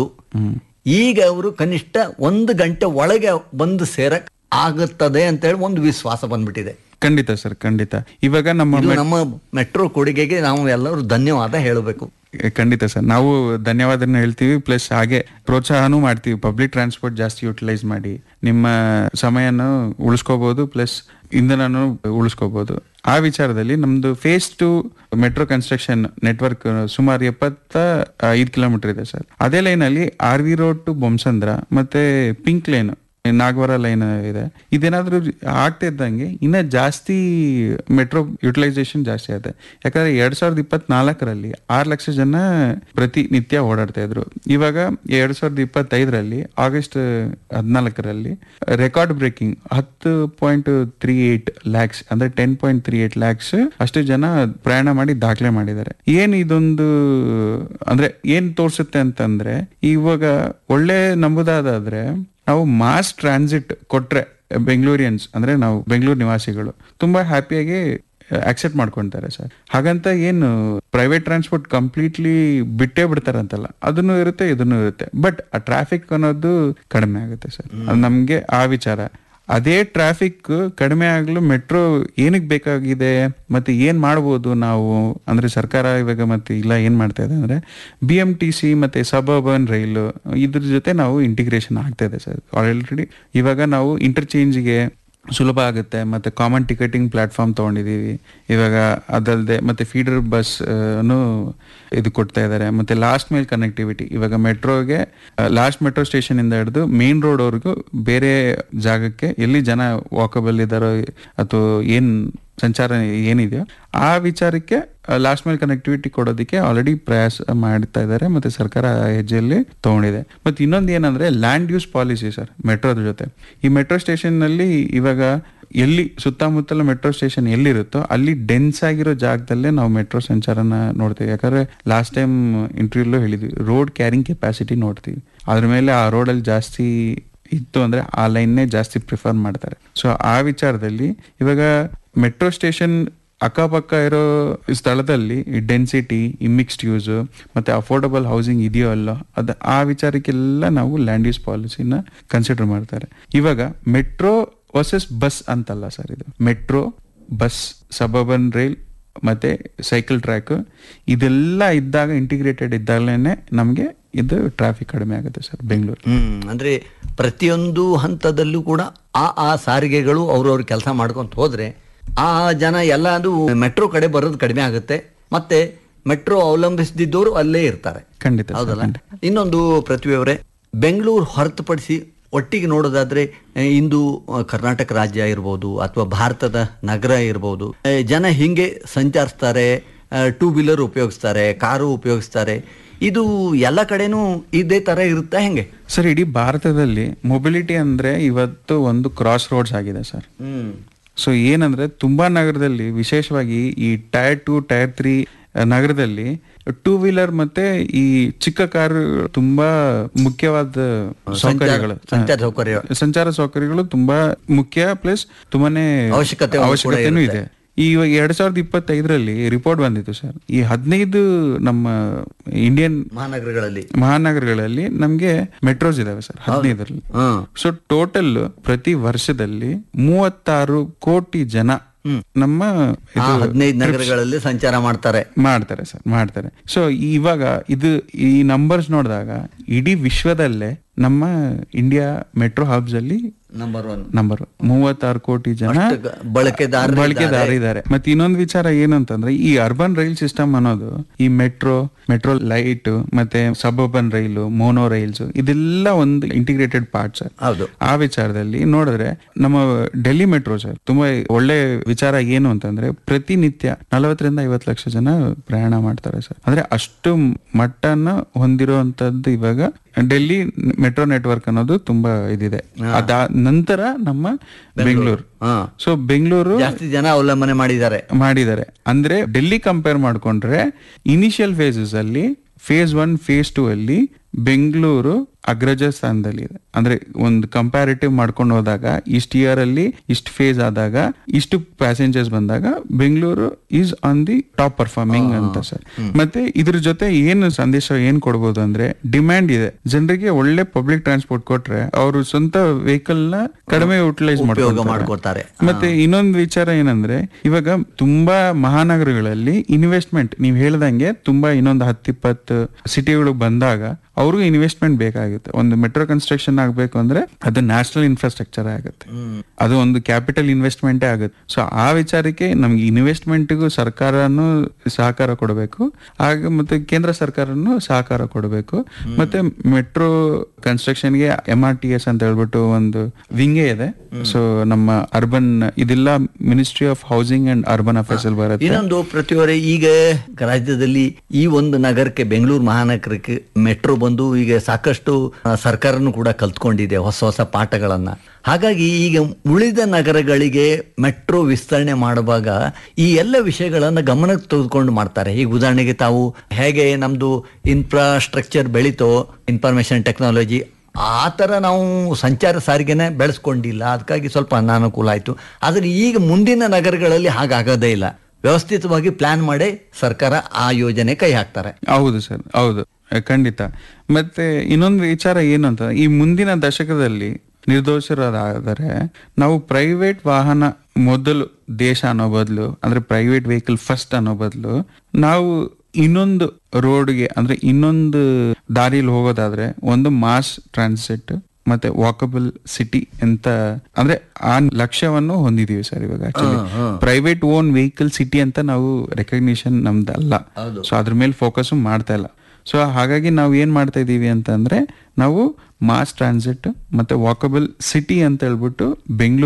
ಈಗ ಅವರು ಕನಿಷ್ಠ ಒಂದು ಗಂಟೆ ಒಳಗೆ ಬಂದು ಸೇರಕ್ ಆಗುತ್ತದೆ ಅಂತ ಹೇಳಿ ಒಂದು ವಿಶ್ವಾಸ ಬಂದ್ಬಿಟ್ಟಿದೆ ಖಂಡಿತ ಸರ್ ಖಂಡಿತ ಇವಾಗ ನಮ್ಮ ಇದು ಮೆ- ನಮ್ಮ ಮೆಟ್ರೋ ಕೊಡುಗೆಗೆ ನಾವು ಎಲ್ಲರೂ ಧನ್ಯವಾದ ಹೇಳಬೇಕು ಖಂಡಿತ ಸರ್ ನಾವು ಧನ್ಯವಾದನ ಹೇಳ್ತೀವಿ ಪ್ಲಸ್ ಹಾಗೆ ಪ್ರೋತ್ಸಾಹನೂ ಮಾಡ್ತೀವಿ ಪಬ್ಲಿಕ್ ಟ್ರಾನ್ಸ್ಪೋರ್ಟ್ ಜಾಸ್ತಿ ಯುಟಿಲೈಸ್ ಮಾಡಿ ನಿಮ್ಮ ಸಮಯನ ಉಳಿಸ್ಕೋಬಹುದು ಪ್ಲಸ್ ಇಂಧನನು ಉಳಿಸ್ಕೋಬಹುದು ಆ ವಿಚಾರದಲ್ಲಿ ನಮ್ದು phase two metro construction network ಸುಮಾರು ಎಪ್ಪತ್ತ ಐದು ಕಿಲೋಮೀಟರ್ ಇದೆ ಸರ್ ಅದೇ ಲೈನ್ ಅಲ್ಲಿ R V road to Bommasandra ಮತ್ತೆ ಪಿಂಕ್ ಲೈನ್ ನಾಗವರ ಲೈನ್ ಇದೆ ಇದೇನಾದ್ರೂ ಆಗ್ತಾ ಇದ್ದಂಗೆ ಇನ್ನ ಜಾಸ್ತಿ ಮೆಟ್ರೋ ಯುಟಿಲೈಸೇಷನ್ ಜಾಸ್ತಿ ಆಗುತ್ತೆ ಯಾಕಂದ್ರೆ ಎರಡ್ ಸಾವಿರದ ಇಪ್ಪತ್ನಾಲ್ಕರಲ್ಲಿ ಆರು ಲಕ್ಷ ಜನ ಪ್ರತಿನಿತ್ಯ ಓಡಾಡ್ತಾ ಇದ್ರು ಇವಾಗ ಎರಡ್ ಸಾವಿರದ ಇಪ್ಪತ್ತೈದರಲ್ಲಿ ಆಗಸ್ಟ್ ಹದಿನಾಲ್ಕರಲ್ಲಿ ರೆಕಾರ್ಡ್ ಬ್ರೇಕಿಂಗ್ ಹತ್ತು ಪಾಯಿಂಟ್ ತ್ರೀ ಏಟ್ ಲ್ಯಾಕ್ಸ್ ಅಂದ್ರೆ ten point three eight lakhs ಅಷ್ಟು ಜನ ಪ್ರಯಾಣ ಮಾಡಿ ದಾಖಲೆ ಮಾಡಿದ್ದಾರೆ ಏನ್ ಇದೊಂದು ಅಂದ್ರೆ ಏನ್ ತೋರ್ಸುತ್ತೆ ಅಂತಂದ್ರೆ ಇವಾಗ ಒಳ್ಳೆ ನಂಬುದಾದ್ರೆ ನಾವು ಮಾಸ್ ಟ್ರಾನ್ಸಿಟ್ ಕೊಟ್ರೆ ಬೆಂಗಳೂರಿಯನ್ಸ್ ಅಂದ್ರೆ ನಾವು ಬೆಂಗಳೂರು ನಿವಾಸಿಗಳು ತುಂಬಾ ಹ್ಯಾಪಿಯಾಗಿ ಅಕ್ಸೆಪ್ಟ್ ಮಾಡ್ಕೊಂತಾರೆ ಸರ್ ಹಾಗಂತ ಏನು ಪ್ರೈವೇಟ್ ಟ್ರಾನ್ಸ್ಪೋರ್ಟ್ ಕಂಪ್ಲೀಟ್ಲಿ ಬಿಟ್ಟೇ ಬಿಡ್ತಾರಂತಲ್ಲ ಅದನ್ನು ಇರುತ್ತೆ ಇದನ್ನು ಇರುತ್ತೆ ಬಟ್ ಆ ಟ್ರಾಫಿಕ್ ಅನ್ನೋದು ಕಡಿಮೆ ಆಗುತ್ತೆ ಸರ್ ಅದು ನಮ್ಗೆ ಆ ವಿಚಾರ ಅದೇ ಟ್ರಾಫಿಕ್ ಕಡಿಮೆ ಆಗಲು ಮೆಟ್ರೋ ಏನಕ್ಕೆ ಬೇಕಾಗಿದೆ ಮತ್ತೆ ಏನ್ ಮಾಡ್ಬೋದು ನಾವು ಅಂದ್ರೆ ಸರ್ಕಾರ ಇವಾಗ ಮತ್ತೆ ಇಲ್ಲ ಏನ್ ಮಾಡ್ತಾ ಇದೆ ಅಂದ್ರೆ ಬಿ ಎಂ ಟಿ ಸಿ ಮತ್ತೆ ಸಬರ್ಬನ್ ರೈಲು ಇದ್ರ ಜೊತೆ ನಾವು ಇಂಟಿಗ್ರೇಷನ್ ಆಗ್ತಾ ಇದೆ ಸರ್ ಆಲ್ರೆಡಿ ಇವಾಗ ನಾವು ಇಂಟರ್ಚೇಂಜ್ಗೆ ಸುಲಭ ಆಗುತ್ತೆ ಮತ್ತೆ ಕಾಮನ್ ಟಿಕೆಟಿಂಗ್ ಪ್ಲಾಟ್ಫಾರ್ಮ್ ತಗೊಂಡಿದೀವಿ ಇವಾಗ ಅದಲ್ಲದೆ ಮತ್ತೆ ಫೀಡರ್ ಬಸ್ ಅನ್ನು ಇದು ಕೊಡ್ತಾ ಇದ್ದಾರೆ ಮತ್ತೆ ಲಾಸ್ಟ್ ಮೈಲ್ ಕನೆಕ್ಟಿವಿಟಿ ಇವಾಗ ಮೆಟ್ರೋಗೆ ಲಾಸ್ಟ್ ಮೆಟ್ರೋ ಸ್ಟೇಷನ್ ಇಂದ ಹಿಡಿದು ಮೇನ್ ರೋಡ್ ವರೆಗೂ ಬೇರೆ ಜಾಗಕ್ಕೆ ಎಲ್ಲಿ ಜನ ವಾಕಬಲ್ ಇದ್ದಾರೋ ಅಥವಾ ಏನ್ ಸಂಚಾರ ಏನಿದೆಯೋ ಆ ವಿಚಾರಕ್ಕೆ ಲಾಸ್ಟ್ ಮೈಲ್ ಕನೆಕ್ಟಿವಿಟಿ ಕೊಡೋದಕ್ಕೆ ಆಲ್ರೆಡಿ ಪ್ರಯಾಸ ಮಾಡ್ತಾ ಇದ್ದಾರೆ ಮತ್ತೆ ಸರ್ಕಾರ ಆ ಹೆಜ್ಜೆಯಲ್ಲಿ ತಗೊಂಡಿದೆ ಮತ್ತೆ ಇನ್ನೊಂದು ಏನಂದ್ರೆ ಲ್ಯಾಂಡ್ ಯೂಸ್ ಪಾಲಿಸಿ ಸರ್ ಮೆಟ್ರೋದ ಜೊತೆ ಈ ಮೆಟ್ರೋ ಸ್ಟೇಷನ್ ನಲ್ಲಿ ಇವಾಗ ಎಲ್ಲಿ ಸುತ್ತಮುತ್ತಲ ಮೆಟ್ರೋ ಸ್ಟೇಷನ್ ಎಲ್ಲಿರುತ್ತೋ ಅಲ್ಲಿ ಡೆನ್ಸ್ ಆಗಿರೋ ಜಾಗದಲ್ಲೇ ನಾವು ಮೆಟ್ರೋ ಸಂಚಾರನ ನೋಡ್ತೀವಿ ಯಾಕಂದ್ರೆ ಲಾಸ್ಟ್ ಟೈಮ್ ಇಂಟರ್ವ್ಯೂಲ್ಲೂ ಹೇಳಿದ್ವಿ ರೋಡ್ ಕ್ಯಾರಿಂಗ್ ಕೆಪಾಸಿಟಿ ನೋಡ್ತೀವಿ ಅದ್ರ ಮೇಲೆ ಆ ರೋಡಲ್ಲಿ ಜಾಸ್ತಿ ಇತ್ತು ಅಂದ್ರೆ ಆ ಲೈನ್ನೇ ಜಾಸ್ತಿ ಪ್ರಿಫರ್ ಮಾಡ್ತಾರೆ ಸೊ ಆ ವಿಚಾರದಲ್ಲಿ ಇವಾಗ ಮೆಟ್ರೋ ಸ್ಟೇಷನ್ ಅಕ್ಕಪಕ್ಕ ಇರೋ ಸ್ಥಳದಲ್ಲಿ ಈ ಡೆನ್ಸಿಟಿ ಈ ಮಿಕ್ಸ್ಡ್ ಯೂಸ್ ಮತ್ತೆ ಅಫೋರ್ಡಬಲ್ ಹೌಸಿಂಗ್ ಇದೆಯೋ ಅಲ್ಲೋ ಅದ ಆ ವಿಚಾರಕ್ಕೆಲ್ಲ ನಾವು ಲ್ಯಾಂಡ್ ಯೂಸ್ ಪಾಲಿಸಿನ ಕನ್ಸಿಡರ್ ಮಾಡ್ತಾರೆ ಇವಾಗ ಮೆಟ್ರೋ ವರ್ಸಸ್ ಬಸ್ ಅಂತಲ್ಲ ಸರ್ ಇದು ಮೆಟ್ರೋ ಬಸ್ ಸಬರ್ಬನ್ ರೈಲ್ ಮತ್ತೆ ಸೈಕಲ್ ಟ್ರ್ಯಾಕ್ ಇದೆಲ್ಲ ಇದ್ದಾಗ ಇಂಟಿಗ್ರೇಟೆಡ್ ಇದ್ದಾಗಲೇ ನಮಗೆ ಇದು ಟ್ರಾಫಿಕ್ ಕಡಿಮೆ ಆಗುತ್ತೆ ಸರ್ ಬೆಂಗಳೂರು ಹ್ಮ್ ಅಂದ್ರೆ ಪ್ರತಿಯೊಂದು ಹಂತದಲ್ಲೂ ಕೂಡ ಆ ಆ ಸಾರಿಗೆಗಳು ಅವ್ರವ್ರ ಕೆಲಸ ಮಾಡ್ಕೊಂತ ಹೋದ್ರೆ ಆ ಜನ ಎಲ್ಲ ಅದು ಮೆಟ್ರೋ ಕಡೆ ಬರೋದು ಕಡಿಮೆ ಆಗುತ್ತೆ ಮತ್ತೆ ಮೆಟ್ರೋ ಅವಲಂಬಿಸದಿದ್ದವರು ಅಲ್ಲೇ ಇರ್ತಾರೆ ಖಂಡಿತ ಸರ್, ಹೌದಲ್ಲ ಖಂಡಿತ. ಇನ್ನೊಂದು ಪೃಥ್ವಿಯವರೇ ಬೆಂಗಳೂರು ಹೊರತುಪಡಿಸಿ ಒಟ್ಟಿಗೆ ನೋಡೋದಾದ್ರೆ ಆ, ಇಂದು ಆ, ಕರ್ನಾಟಕ ರಾಜ್ಯ ಇರ್ಬೋದು ಅಥವಾ ಭಾರತದ ನಗರ ಇರ್ಬೋದು ಆ, ಜನ ಹಿಂಗೆ ಸಂಚರಿಸ್ತಾರೆ ಟೂ ವೀಲರ್ ಉಪಯೋಗಿಸ್ತಾರೆ ಕಾರು ಉಪಯೋಗಿಸ್ತಾರೆ ಇದು ಎಲ್ಲ ಕಡೆನೂ ಇದೇ ತರ ಇರುತ್ತಾ ಹೆಂಗೆ ಸರ್ ಇಡೀ ಭಾರತದಲ್ಲಿ ಮೊಬಿಲಿಟಿ ಅಂದ್ರೆ ಇವತ್ತು ಒಂದು ಕ್ರಾಸ್ ರೋಡ್ಸ್ ಆಗಿದೆ ಸರ್ ಹ್ಮ್ ಸೊ ಏನಂದ್ರೆ ತುಂಬಾ ನಗರದಲ್ಲಿ ವಿಶೇಷವಾಗಿ ಈ ಟೈರ್ ಟು ಟೈರ್ ತ್ರೀ ನಗರದಲ್ಲಿ ಟೂ ವೀಲರ್ ಮತ್ತೆ ಈ ಚಿಕ್ಕ ಕಾರು ತುಂಬಾ ಮುಖ್ಯವಾದ ಸೌಕರ್ಯಗಳು ಸಂಚಾರ ಸೌಕರ್ಯ. ಸಂಚಾರ ಸೌಕರ್ಯಗಳು ತುಂಬಾ ಮುಖ್ಯ ಪ್ಲಸ್ ತುಂಬಾನೇ ಅವಶ್ಯಕತೆ ಕೂಡ ಅವಶ್ಯಕತೆನೂ ಇರುತ್ತೆ. ಇದೆ ಈ ಇವಾಗ ಎರಡ್ ಸಾವಿರದ ಇಪ್ಪತ್ತೈದರಲ್ಲಿ ರಿಪೋರ್ಟ್ ಬಂದಿತ್ತು ಸರ್ ಈ ಹದಿನೈದು ನಮ್ಮ ಇಂಡಿಯನ್ ಮಹಾನಗರಗಳಲ್ಲಿ ಮಹಾನಗರಗಳಲ್ಲಿ ನಮ್ಗೆ ಮೆಟ್ರೋಸ್ ಇದಾವೆ ಸರ್ ಹದಿನೈದರಲ್ಲಿ ಹ್ಮ್ ಸೊ ಟೋಟಲ್ ಪ್ರತಿ ವರ್ಷದಲ್ಲಿ ಮೂವತ್ತಾರು ಕೋಟಿ ಜನ ನಮ್ಮ ಆ ಇದು ಹದಿನೈದು ನಗರಗಳಲ್ಲಿ ಸಂಚಾರ ಮಾಡ್ತಾರೆ ಮಾಡ್ತಾರೆ ಸರ್ ಮಾಡ್ತಾರೆ ಸೊ ಇವಾಗ ಇದು ಈ ನಂಬರ್ಸ್ ನೋಡಿದಾಗ ಇಡೀ ವಿಶ್ವದಲ್ಲೇ ನಮ್ಮ ಇಂಡಿಯಾ ಮೆಟ್ರೋ ಹಬ್ಸ್ ಅಲ್ಲಿ ನಂಬರ್ ಒನ್ ನಂಬರ್ ಮೂವತ್ತಾರು ಕೋಟಿ ಜನ ಅಷ್ಟು ಗ- ಬಳಕೆದಾರರು ಬಳಕೆದಾರ ಇದ್ದಾರೆ ಮತ್ತೆ ಇನ್ನೊಂದು ವಿಚಾರ ಏನು ಅಂತಂದ್ರೆ ಈ ಅರ್ಬನ್ ರೈಲ್ ಸಿಸ್ಟಮ್ ಅನ್ನೋದು ಈ ಮೆಟ್ರೋ ಮೆಟ್ರೋ ಲೈಟ್ ಮತ್ತೆ ಸಬರ್ಬನ್ ರೈಲು ಮೋನೋ ರೈಲ್ಸ್ ಇದೆಲ್ಲ ಒಂದು ಇಂಟಿಗ್ರೇಟೆಡ್ ಪಾರ್ಟ್ ಸರ್ ಹೌದು ಆ ವಿಚಾರದಲ್ಲಿ ನೋಡಿದ್ರೆ ನಮ್ಮ ಡೆಲ್ಲಿ ಮೆಟ್ರೋ ಸರ್ ತುಂಬಾ ಒಳ್ಳೆ ವಿಚಾರ ಏನು ಅಂತಂದ್ರೆ ಪ್ರತಿನಿತ್ಯ ನಲವತ್ತರಿಂದ ಐವತ್ತು ಲಕ್ಷ ಜನ ಪ್ರಯಾಣ ಮಾಡ್ತಾರೆ ಸರ್ ಅಂದ್ರೆ ಅಷ್ಟು ಮಟ್ಟನ ಹೊಂದಿರುವಂತದ್ದು ಇವಾಗ ಡೆಲ್ಲಿ ಮೆಟ್ರೋ ನೆಟ್ವರ್ಕ್ ಅನ್ನೋದು ತುಂಬಾ ಇದಿದೆ ಅದ ನಂತರ ನಮ್ಮ ಬೆಂಗಳೂರು ಹಾ ಸೊ ಬೆಂಗಳೂರು ಜಾಸ್ತಿ ಜನ ಅವಲಂಬನೆ ಮಾಡಿದ್ದಾರೆ ಮಾಡಿದ್ದಾರೆ ಅಂದ್ರೆ ಡೆಲ್ಲಿ ಕಂಪೇರ್ ಮಾಡ್ಕೊಂಡ್ರೆ ಇನಿಷಿಯಲ್ ಫೇಸಸ್ ಅಲ್ಲಿ ಫೇಸ್ ಒನ್ ಫೇಸ್ ಟೂ ಅಲ್ಲಿ ಬೆಂಗಳೂರು ಅಗ್ರಜ ಸ್ಥಾನದಲ್ಲಿದೆ ಅಂದ್ರೆ ಒಂದು ಕಂಪ್ಯಾರಿಟಿವ್ ಮಾಡ್ಕೊಂಡು ಹೋದಾಗ ಇಷ್ಟು ಇಯರ್ ಅಲ್ಲಿ ಇಷ್ಟು ಫೇಸ್ ಆದಾಗ ಇಷ್ಟು ಪ್ಯಾಸೆಂಜರ್ಸ್ ಬಂದಾಗ Bengaluru is on the top performing ಅಂತ ಸರ್ ಮತ್ತೆ ಇದ್ರ ಜೊತೆ ಏನು ಸಂದೇಶ ಏನ್ ಕೊಡ್ಬೋದು ಅಂದ್ರೆ ಡಿಮ್ಯಾಂಡ್ ಇದೆ ಜನರಿಗೆ ಒಳ್ಳೆ ಪಬ್ಲಿಕ್ ಟ್ರಾನ್ಸ್ಪೋರ್ಟ್ ಕೊಟ್ರೆ ಅವರು ಸ್ವಂತ ವೆಹಿಕಲ್ ನ ಕಡಿಮೆ ಯುಟಿಲೈಸ್ ಉಪಯೋಗ ಮಾಡ್ಕೊಳ್ತಾರೆ ಮಾಡ್ಕೋತಾರೆ ಮತ್ತೆ ಇನ್ನೊಂದು ವಿಚಾರ ಏನಂದ್ರೆ ಇವಾಗ ತುಂಬಾ ಮಹಾನಗರಗಳಲ್ಲಿ ಇನ್ವೆಸ್ಟ್ಮೆಂಟ್ ನೀವು ಹೇಳ್ದಂಗೆ ತುಂಬಾ ಇನ್ನೊಂದು ಹತ್ತಿಪ್ಪತ್ತು ಸಿಟಿಗಳು ಬಂದಾಗ ಅವ್ರಿಗೂ ಇನ್ವೆಸ್ಟ್ಮೆಂಟ್ ಬೇಕಾಗುತ್ತೆ ಒಂದು ಮೆಟ್ರೋ ಕನ್ಸ್ಟ್ರಕ್ಷನ್ ಆಗ್ಬೇಕು ಅಂದ್ರೆ ಅದು ನ್ಯಾಷನಲ್ ಇನ್ಫ್ರಾಸ್ಟ್ರಕ್ಚರ್ ಆಗುತ್ತೆ ಅದು ಒಂದು ಕ್ಯಾಪಿಟಲ್ ಇನ್ವೆಸ್ಟ್ಮೆಂಟೇ ಆಗುತ್ತೆ ಸೊ ಆ ವಿಚಾರಕ್ಕೆ ನಮ್ಗೆ ಇನ್ವೆಸ್ಟ್ಮೆಂಟ್ಗೂ ಸರ್ಕಾರನು ಸಹಕಾರ ಕೊಡಬೇಕು ಹಾಗೆ ಮತ್ತೆ ಕೇಂದ್ರ ಸರ್ಕಾರನು ಸಹಕಾರ ಕೊಡಬೇಕು ಮತ್ತೆ ಮೆಟ್ರೋ ಕನ್ಸ್ಟ್ರಕ್ಷನ್ಗೆ ಎಂ ಆರ್ ಟಿ ಎಸ್ ಅಂತ ಹೇಳ್ಬಿಟ್ಟು ಒಂದು ವಿಂಗೇ ಇದೆ ಸೊ ನಮ್ಮ ಅರ್ಬನ್ ಇದೆಲ್ಲ ministry of housing and urban affairs ಅಲ್ಲಿ ಬರುತ್ತೆ ಇನ್ನೊಂದು ಪ್ರತಿವರೆ ಈಗ ರಾಜ್ಯದಲ್ಲಿ ಈ ಒಂದು ನಗರಕ್ಕೆ ಬೆಂಗಳೂರು ಮಹಾನಗರಕ್ಕೆ ಮೆಟ್ರೋ ಬಂದು ಈಗ ಸಾಕಷ್ಟು ಆ, ಸರ್ಕಾರನು ಕೂಡ ಕಲ್ತ್ಕೊಂಡಿದೆ ಹೊಸ ಹೊಸ ಪಾಠಗಳನ್ನ ಹಾಗಾಗಿ ಈಗ ಉಳಿದ ನಗರಗಳಿಗೆ ಮೆಟ್ರೋ ವಿಸ್ತರಣೆ ಮಾಡುವಾಗ ಈ ಎಲ್ಲ ವಿಷಯಗಳನ್ನ ಗಮನಕ್ಕೆ ತೆಗೆದುಕೊಂಡು ಮಾಡ್ತಾರೆ ಈಗ ಉದಾಹರಣೆಗೆ ತಾವು ಹೇಗೆ ನಮ್ದು ಇನ್ಫ್ರಾಸ್ಟ್ರಕ್ಚರ್ ಬೆಳೀತೋ ಇನ್ಫಾರ್ಮೇಶನ್ ಟೆಕ್ನಾಲಜಿ ಆ ಥರ ನಾವು ಸಂಚಾರ ಸಾರಿಗೆನೆ ಬೆಳೆಸ್ಕೊಂಡಿಲ್ಲ ಅದಕ್ಕಾಗಿ ಸ್ವಲ್ಪ ಅನಾನುಕೂಲ ಆಯಿತು ಆದರೆ ಈಗ ಮುಂದಿನ ನಗರಗಳಲ್ಲಿ ಹಾಗಾಗೋದೇ ಇಲ್ಲ ವ್ಯವಸ್ಥಿತವಾಗಿ ಪ್ಲಾನ್ ಮಾಡಿ ಸರ್ಕಾರ ಆ ಯೋಜನೆ ಕೈ ಹಾಕ್ತಾರೆ ಹೌದು ಸರ್ ಹೌದು ಅಹ್, ಖಂಡಿತ ಮತ್ತೆ ಇನ್ನೊಂದು ವಿಚಾರ ಏನು ಅಂತ ಈ ಮುಂದಿನ ದಶಕದಲ್ಲಿ ನಿರ್ದೋಷರಾದರೆ ನಾವು ಪ್ರೈವೇಟ್ ವಾಹನ ಮೊದಲು ದೇಶ ಅನ್ನೋ ಬದಲು ಅಂದ್ರೆ ಪ್ರೈವೇಟ್ ವೆಹಿಕಲ್ ಫಸ್ಟ್ ಅನ್ನೋ ಬದಲು ನಾವು ಇನ್ನೊಂದು ರೋಡ್ಗೆ ಅಂದ್ರೆ ಇನ್ನೊಂದು ದಾರಿಯಲ್ಲಿ ಹೋಗೋದಾದ್ರೆ ಒಂದು ಮಾಸ್ ಟ್ರಾನ್ಸಿಟ್ ಮತ್ತೆ ವಾಕಬಲ್ ಸಿಟಿ ಅಂತ ಅಂದ್ರೆ ಆ ಲಕ್ಷ್ಯವನ್ನು ಹೊಂದಿದೀವಿ ಸರ್ ಇವಾಗ actually private own vehicle city ಅಂತ ನಾವು ರೆಕಗ್ನಿಷನ್ ನಮ್ದಲ್ಲ ಸೊ ಅದ್ರ ಮೇಲೆ ಫೋಕಸ್ ಮಾಡ್ತಾ ಇಲ್ಲ ಸೊ ಹಾಗಾಗಿ ನಾವು ಏನ್ ಮಾಡ್ತಾ ಇದೀವಿ ಅಂತಂದ್ರೆ ನಾವು ಮಾಸ್ ಟ್ರಾನ್ಸಿಟ್ ಮತ್ತೆ ವಾಕಬಲ್ ಸಿಟಿ ಅಂತ ಹೇಳ್ಬಿಟ್ಟು ಬೆಂಗಳೂರು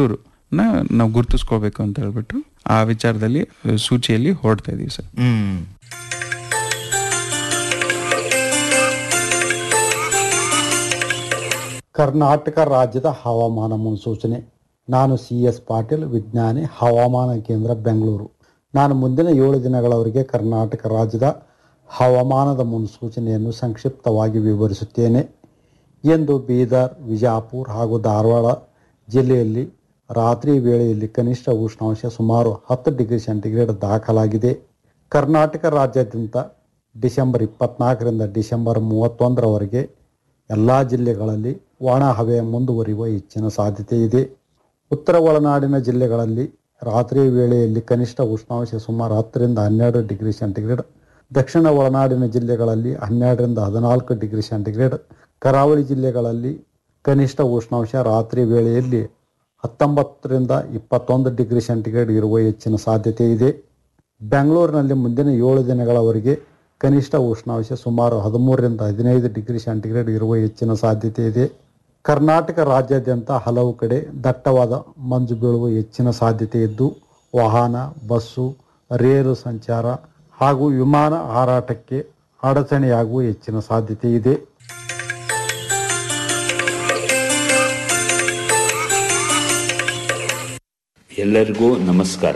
ನಾವು ಗುರುತಿಸ್ಕೋಬೇಕು ಅಂತ ಹೇಳ್ಬಿಟ್ಟು ಆ ವಿಚಾರದಲ್ಲಿ ಆ, ಸೂಚಿಯಲ್ಲಿ ಹೊರಡ್ತಾ ಇದೀವಿ ಸರ್ ಹ್ಮ್ ಕರ್ನಾಟಕ ರಾಜ್ಯದ ಹವಾಮಾನ ಮುನ್ಸೂಚನೆ ನಾನು ಸಿ ಎಸ್ ಪಾಟೀಲ್ ವಿಜ್ಞಾನಿ ಹವಾಮಾನ ಕೇಂದ್ರ ಬೆಂಗಳೂರು ನಾನು ಮುಂದಿನ ಏಳು ದಿನಗಳವರೆಗೆ ಕರ್ನಾಟಕ ರಾಜ್ಯದ ಹವಾಮಾನದ ಮುನ್ಸೂಚನೆಯನ್ನು ಸಂಕ್ಷಿಪ್ತವಾಗಿ ವಿವರಿಸುತ್ತೇನೆ ಎಂದು ಬೀದರ್ ವಿಜಾಪುರ ಹಾಗೂ ಧಾರವಾಡ ಜಿಲ್ಲೆಯಲ್ಲಿ ರಾತ್ರಿ ವೇಳೆಯಲ್ಲಿ ಕನಿಷ್ಠ ಉಷ್ಣಾಂಶ ಸುಮಾರು ಹತ್ತು ಡಿಗ್ರಿ ಸೆಂಟಿಗ್ರೇಡ್ ದಾಖಲಾಗಿದೆ ಕರ್ನಾಟಕ ರಾಜ್ಯಾದ್ಯಂತ ಡಿಸೆಂಬರ್ ಇಪ್ಪತ್ನಾಲ್ಕರಿಂದ ಡಿಸೆಂಬರ್ ಮೂವತ್ತೊಂದರವರೆಗೆ ಎಲ್ಲ ಜಿಲ್ಲೆಗಳಲ್ಲಿ ಒಣ ಹವೆ ಮುಂದುವರಿಯುವ ಹೆಚ್ಚಿನ ಸಾಧ್ಯತೆ ಇದೆ ಉತ್ತರ ಒಳನಾಡಿನ ಜಿಲ್ಲೆಗಳಲ್ಲಿ ರಾತ್ರಿ ವೇಳೆಯಲ್ಲಿ ಕನಿಷ್ಠ ಉಷ್ಣಾಂಶ ಸುಮಾರು ಹತ್ತರಿಂದ ಹನ್ನೆರಡು ಡಿಗ್ರಿ ಸೆಂಟಿಗ್ರೇಡ್ ದಕ್ಷಿಣ ಒಳನಾಡಿನ ಜಿಲ್ಲೆಗಳಲ್ಲಿ ಹನ್ನೆರಡರಿಂದ ಹದಿನಾಲ್ಕು ಡಿಗ್ರಿ ಸೆಂಟಿಗ್ರೇಡ್ ಕರಾವಳಿ ಜಿಲ್ಲೆಗಳಲ್ಲಿ ಕನಿಷ್ಠ ಉಷ್ಣಾಂಶ ರಾತ್ರಿ ವೇಳೆಯಲ್ಲಿ ಹತ್ತೊಂಬತ್ತರಿಂದ ಇಪ್ಪತ್ತೊಂದು ಡಿಗ್ರಿ ಸೆಂಟಿಗ್ರೇಡ್ ಇರುವ ಹೆಚ್ಚಿನ ಸಾಧ್ಯತೆ ಇದೆ ಬೆಂಗಳೂರಿನಲ್ಲಿ ಮುಂದಿನ ಏಳು ದಿನಗಳವರೆಗೆ ಕನಿಷ್ಠ ಉಷ್ಣಾಂಶ ಸುಮಾರು ಹದಿಮೂರರಿಂದ ಹದಿನೈದು ಡಿಗ್ರಿ ಸೆಂಟಿಗ್ರೇಡ್ ಇರುವ ಹೆಚ್ಚಿನ ಸಾಧ್ಯತೆ ಇದೆ ಕರ್ನಾಟಕ ರಾಜ್ಯಾದ್ಯಂತ ಹಲವು ಕಡೆ ದಟ್ಟವಾದ ಮಂಜು ಬೀಳುವ ಹೆಚ್ಚಿನ ಸಾಧ್ಯತೆ ಇದ್ದು ವಾಹನ ಬಸ್ಸು ರೇಲು ಸಂಚಾರ ಹಾಗೂ ವಿಮಾನ ಹಾರಾಟಕ್ಕೆ ಅಡಚಣೆಯಾಗುವ ಹೆಚ್ಚಿನ ಸಾಧ್ಯತೆ ಇದೆ ಎಲ್ಲರಿಗೂ ನಮಸ್ಕಾರ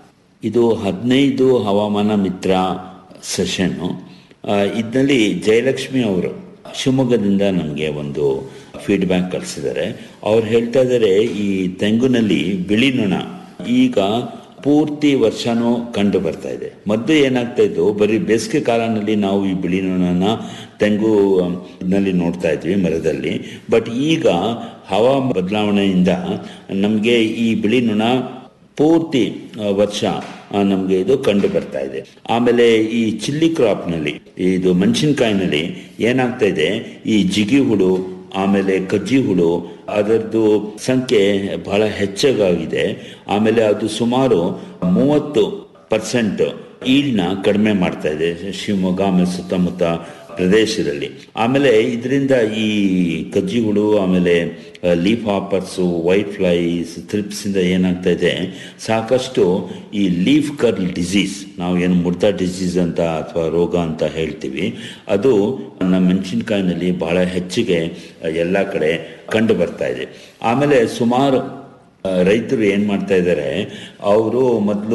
ಇದು ಹದಿನೈದು ಹವಾಮಾನ ಮಿತ್ರ ಸೆಷನ್ನು ಇದರಲ್ಲಿ ಜಯಲಕ್ಷ್ಮಿ ಅವರು ಶಿವಮೊಗ್ಗದಿಂದ ನಮಗೆ ಒಂದು ಫೀಡ್ಬ್ಯಾಕ್ ಕಳಿಸಿದ್ದಾರೆ ಅವ್ರು ಹೇಳ್ತಾ ಇದ್ದಾರೆ ಈ ತೆಂಗುನಲ್ಲಿ ಬಿಳಿ ನೊಣ ಈಗ ಪೂರ್ತಿ ವರ್ಷನೂ ಕಂಡು ಬರ್ತಾ ಇದೆ ಮೊದಲು ಏನಾಗ್ತಾ ಇತ್ತು ಬರೀ ಬೇಸಿಗೆ ಕಾಲನಲ್ಲಿ ನಾವು ಈ ಬಿಳಿ ನೊಣನ ತೆಂಗು ನಲ್ಲಿ ನೋಡ್ತಾ ಇದ್ವಿ ಮರದಲ್ಲಿ ಬಟ್ ಈಗ ಹವಾ ಬದಲಾವಣೆಯಿಂದ ನಮಗೆ ಈ ಬಿಳಿ ನೊಣ ಪೂರ್ತಿ ಆ, ವರ್ಷ ನಮಗೆ ಇದು ಕಂಡು ಬರ್ತಾ ಇದೆ ಆಮೇಲೆ ಈ ಚಿಲ್ಲಿ ಕ್ರಾಪ್ನಲ್ಲಿ ಇದು ಮೆಣಸಿನ್ಕಾಯಿನಲ್ಲಿ ಏನಾಗ್ತಾ ಇದೆ ಈ ಜಿಗಿ ಹುಳು ಆಮೇಲೆ ಕಜ್ಜಿ ಹುಳು ಅದರದ್ದು ಸಂಖ್ಯೆ ಬಹಳ ಹೆಚ್ಚಾಗಿದೆ ಆಮೇಲೆ ಅದು ಸುಮಾರು ಮೂವತ್ತು ಪರ್ಸೆಂಟ್ ಈಲ್ಡ್ನ ಕಡಿಮೆ ಮಾಡ್ತಾ ಇದೆ ಶಿವಮೊಗ್ಗ ಆಮೇಲೆ ಸುತ್ತಮುತ್ತ ಪ್ರದೇಶದಲ್ಲಿ ಆಮೇಲೆ ಇದರಿಂದ ಈ ಕಜ್ಜಿ ಹುಳು ಆಮೇಲೆ ಲೀಫ್ ಹಾಪರ್ಸು ವೈಟ್ ಫ್ಲೈಸ್ ಥ್ರಿಪ್ಸಿಂದ ಏನಾಗ್ತಾ ಇದೆ ಸಾಕಷ್ಟು ಈ ಲೀಫ್ ಕರ್ಲ್ ಡಿಸೀಸ್ ನಾವು ಏನು ಮುಡ್ತಾ ಡಿಸೀಸ್ ಅಂತ ಅಥವಾ ರೋಗ ಅಂತ ಹೇಳ್ತೀವಿ ಅದು ನಮ್ಮ ಮೆಣಸಿನ್ಕಾಯಿನಲ್ಲಿ ಬಹಳ ಹೆಚ್ಚಿಗೆ ಎಲ್ಲ ಕಡೆ ಕಂಡು ಬರ್ತಾ ಇದೆ ಆಮೇಲೆ ಸುಮಾರು ಆ, ರೈತರು ಏನ್ ಮಾಡ್ತಾ ಇದ್ದಾರೆ ಅವರು ಮೊದಲು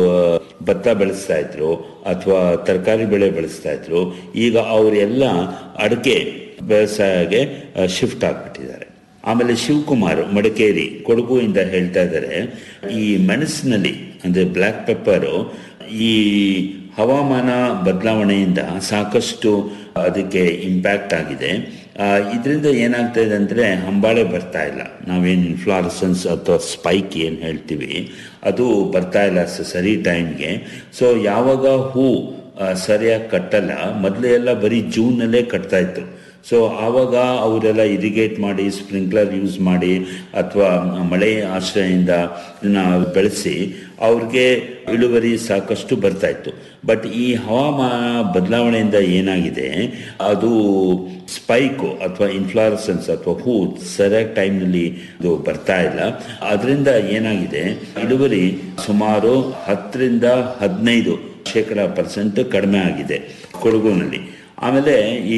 ಭತ್ತ ಬೆಳೆಸ್ತಾ ಇದ್ರು ಅಥವಾ ತರಕಾರಿ ಬೆಳೆ ಬೆಳೆಸ್ತಾ ಇದ್ರು ಈಗ ಅವರೆಲ್ಲ ಅಡಿಕೆ ವ್ಯವಸಾಯಗೆ ಶಿಫ್ಟ್ ಆಗ್ಬಿಟ್ಟಿದ್ದಾರೆ ಆಮೇಲೆ ಶಿವಕುಮಾರ್ ಮಡಿಕೇರಿ ಕೊಡಗು ಇಂದ ಹೇಳ್ತಾ ಇದ್ದಾರೆ ಈ ಮೆಣಸಿನಲ್ಲಿ ಅಂದ್ರೆ ಬ್ಲ್ಯಾಕ್ ಪೆಪ್ಪರು ಈ ಹವಾಮಾನ ಬದಲಾವಣೆಯಿಂದ ಸಾಕಷ್ಟು ಅದಕ್ಕೆ ಇಂಪ್ಯಾಕ್ಟ್ ಆಗಿದೆ ಇದರಿಂದ ಏನಾಗ್ತಾ ಇದೆ ಅಂದರೆ ಹಂಬಾಳೆ ಬರ್ತಾ ಇಲ್ಲ ನಾವೇನು ಇನ್ಫ್ಲಾರಸನ್ಸ್ ಅಥವಾ ಸ್ಪೈಕ್ ಏನು ಹೇಳ್ತೀವಿ ಅದು ಬರ್ತಾ ಇಲ್ಲ ಸ- ಸರಿ ಟೈಮ್ಗೆ ಸೊ ಯಾವಾಗ ಹೂ ಆ, ಸರಿಯಾಗಿ ಕಟ್ಟಲ್ಲ ಮೊದಲು ಎಲ್ಲ ಬರೀ ಜೂನ್ನಲ್ಲೇ ಕಟ್ತಾ ಇತ್ತು ಸೊ ಆವಾಗ ಅವರೆಲ್ಲ ಇರಿಗೇಟ್ ಮಾಡಿ ಸ್ಪ್ರಿಂಕ್ಲರ್ ಯೂಸ್ ಮಾಡಿ ಅಥವಾ ಮಳೆ ಆಶ್ರಯದಿಂದ ಇದನ್ನ ಬೆಳೆಸಿ ಅವ್ರಿಗೆ ಇಳುವರಿ ಸಾಕಷ್ಟು ಬರ್ತಾ ಇತ್ತು ಬಟ್ ಈ ಹವಾಮಾನ ಬದಲಾವಣೆಯಿಂದ ಏನಾಗಿದೆ ಅದು ಸ್ಪೈಕು ಅಥವಾ ಇನ್ಫ್ಲಾರಸನ್ಸ್ ಅಥವಾ ಹೂ ಸರಿಯಾದ ಟೈಮ್ನಲ್ಲಿ ಇದು ಬರ್ತಾ ಇಲ್ಲ ಅದರಿಂದ ಏನಾಗಿದೆ ಇಳುವರಿ ಸುಮಾರು ಹತ್ತರಿಂದ ಹದಿನೈದು ಶೇಕಡ ಪರ್ಸೆಂಟ್ ಕಡಿಮೆ ಆಗಿದೆ ಕೊಡಗುನಲ್ಲಿ ಆಮೇಲೆ ಈ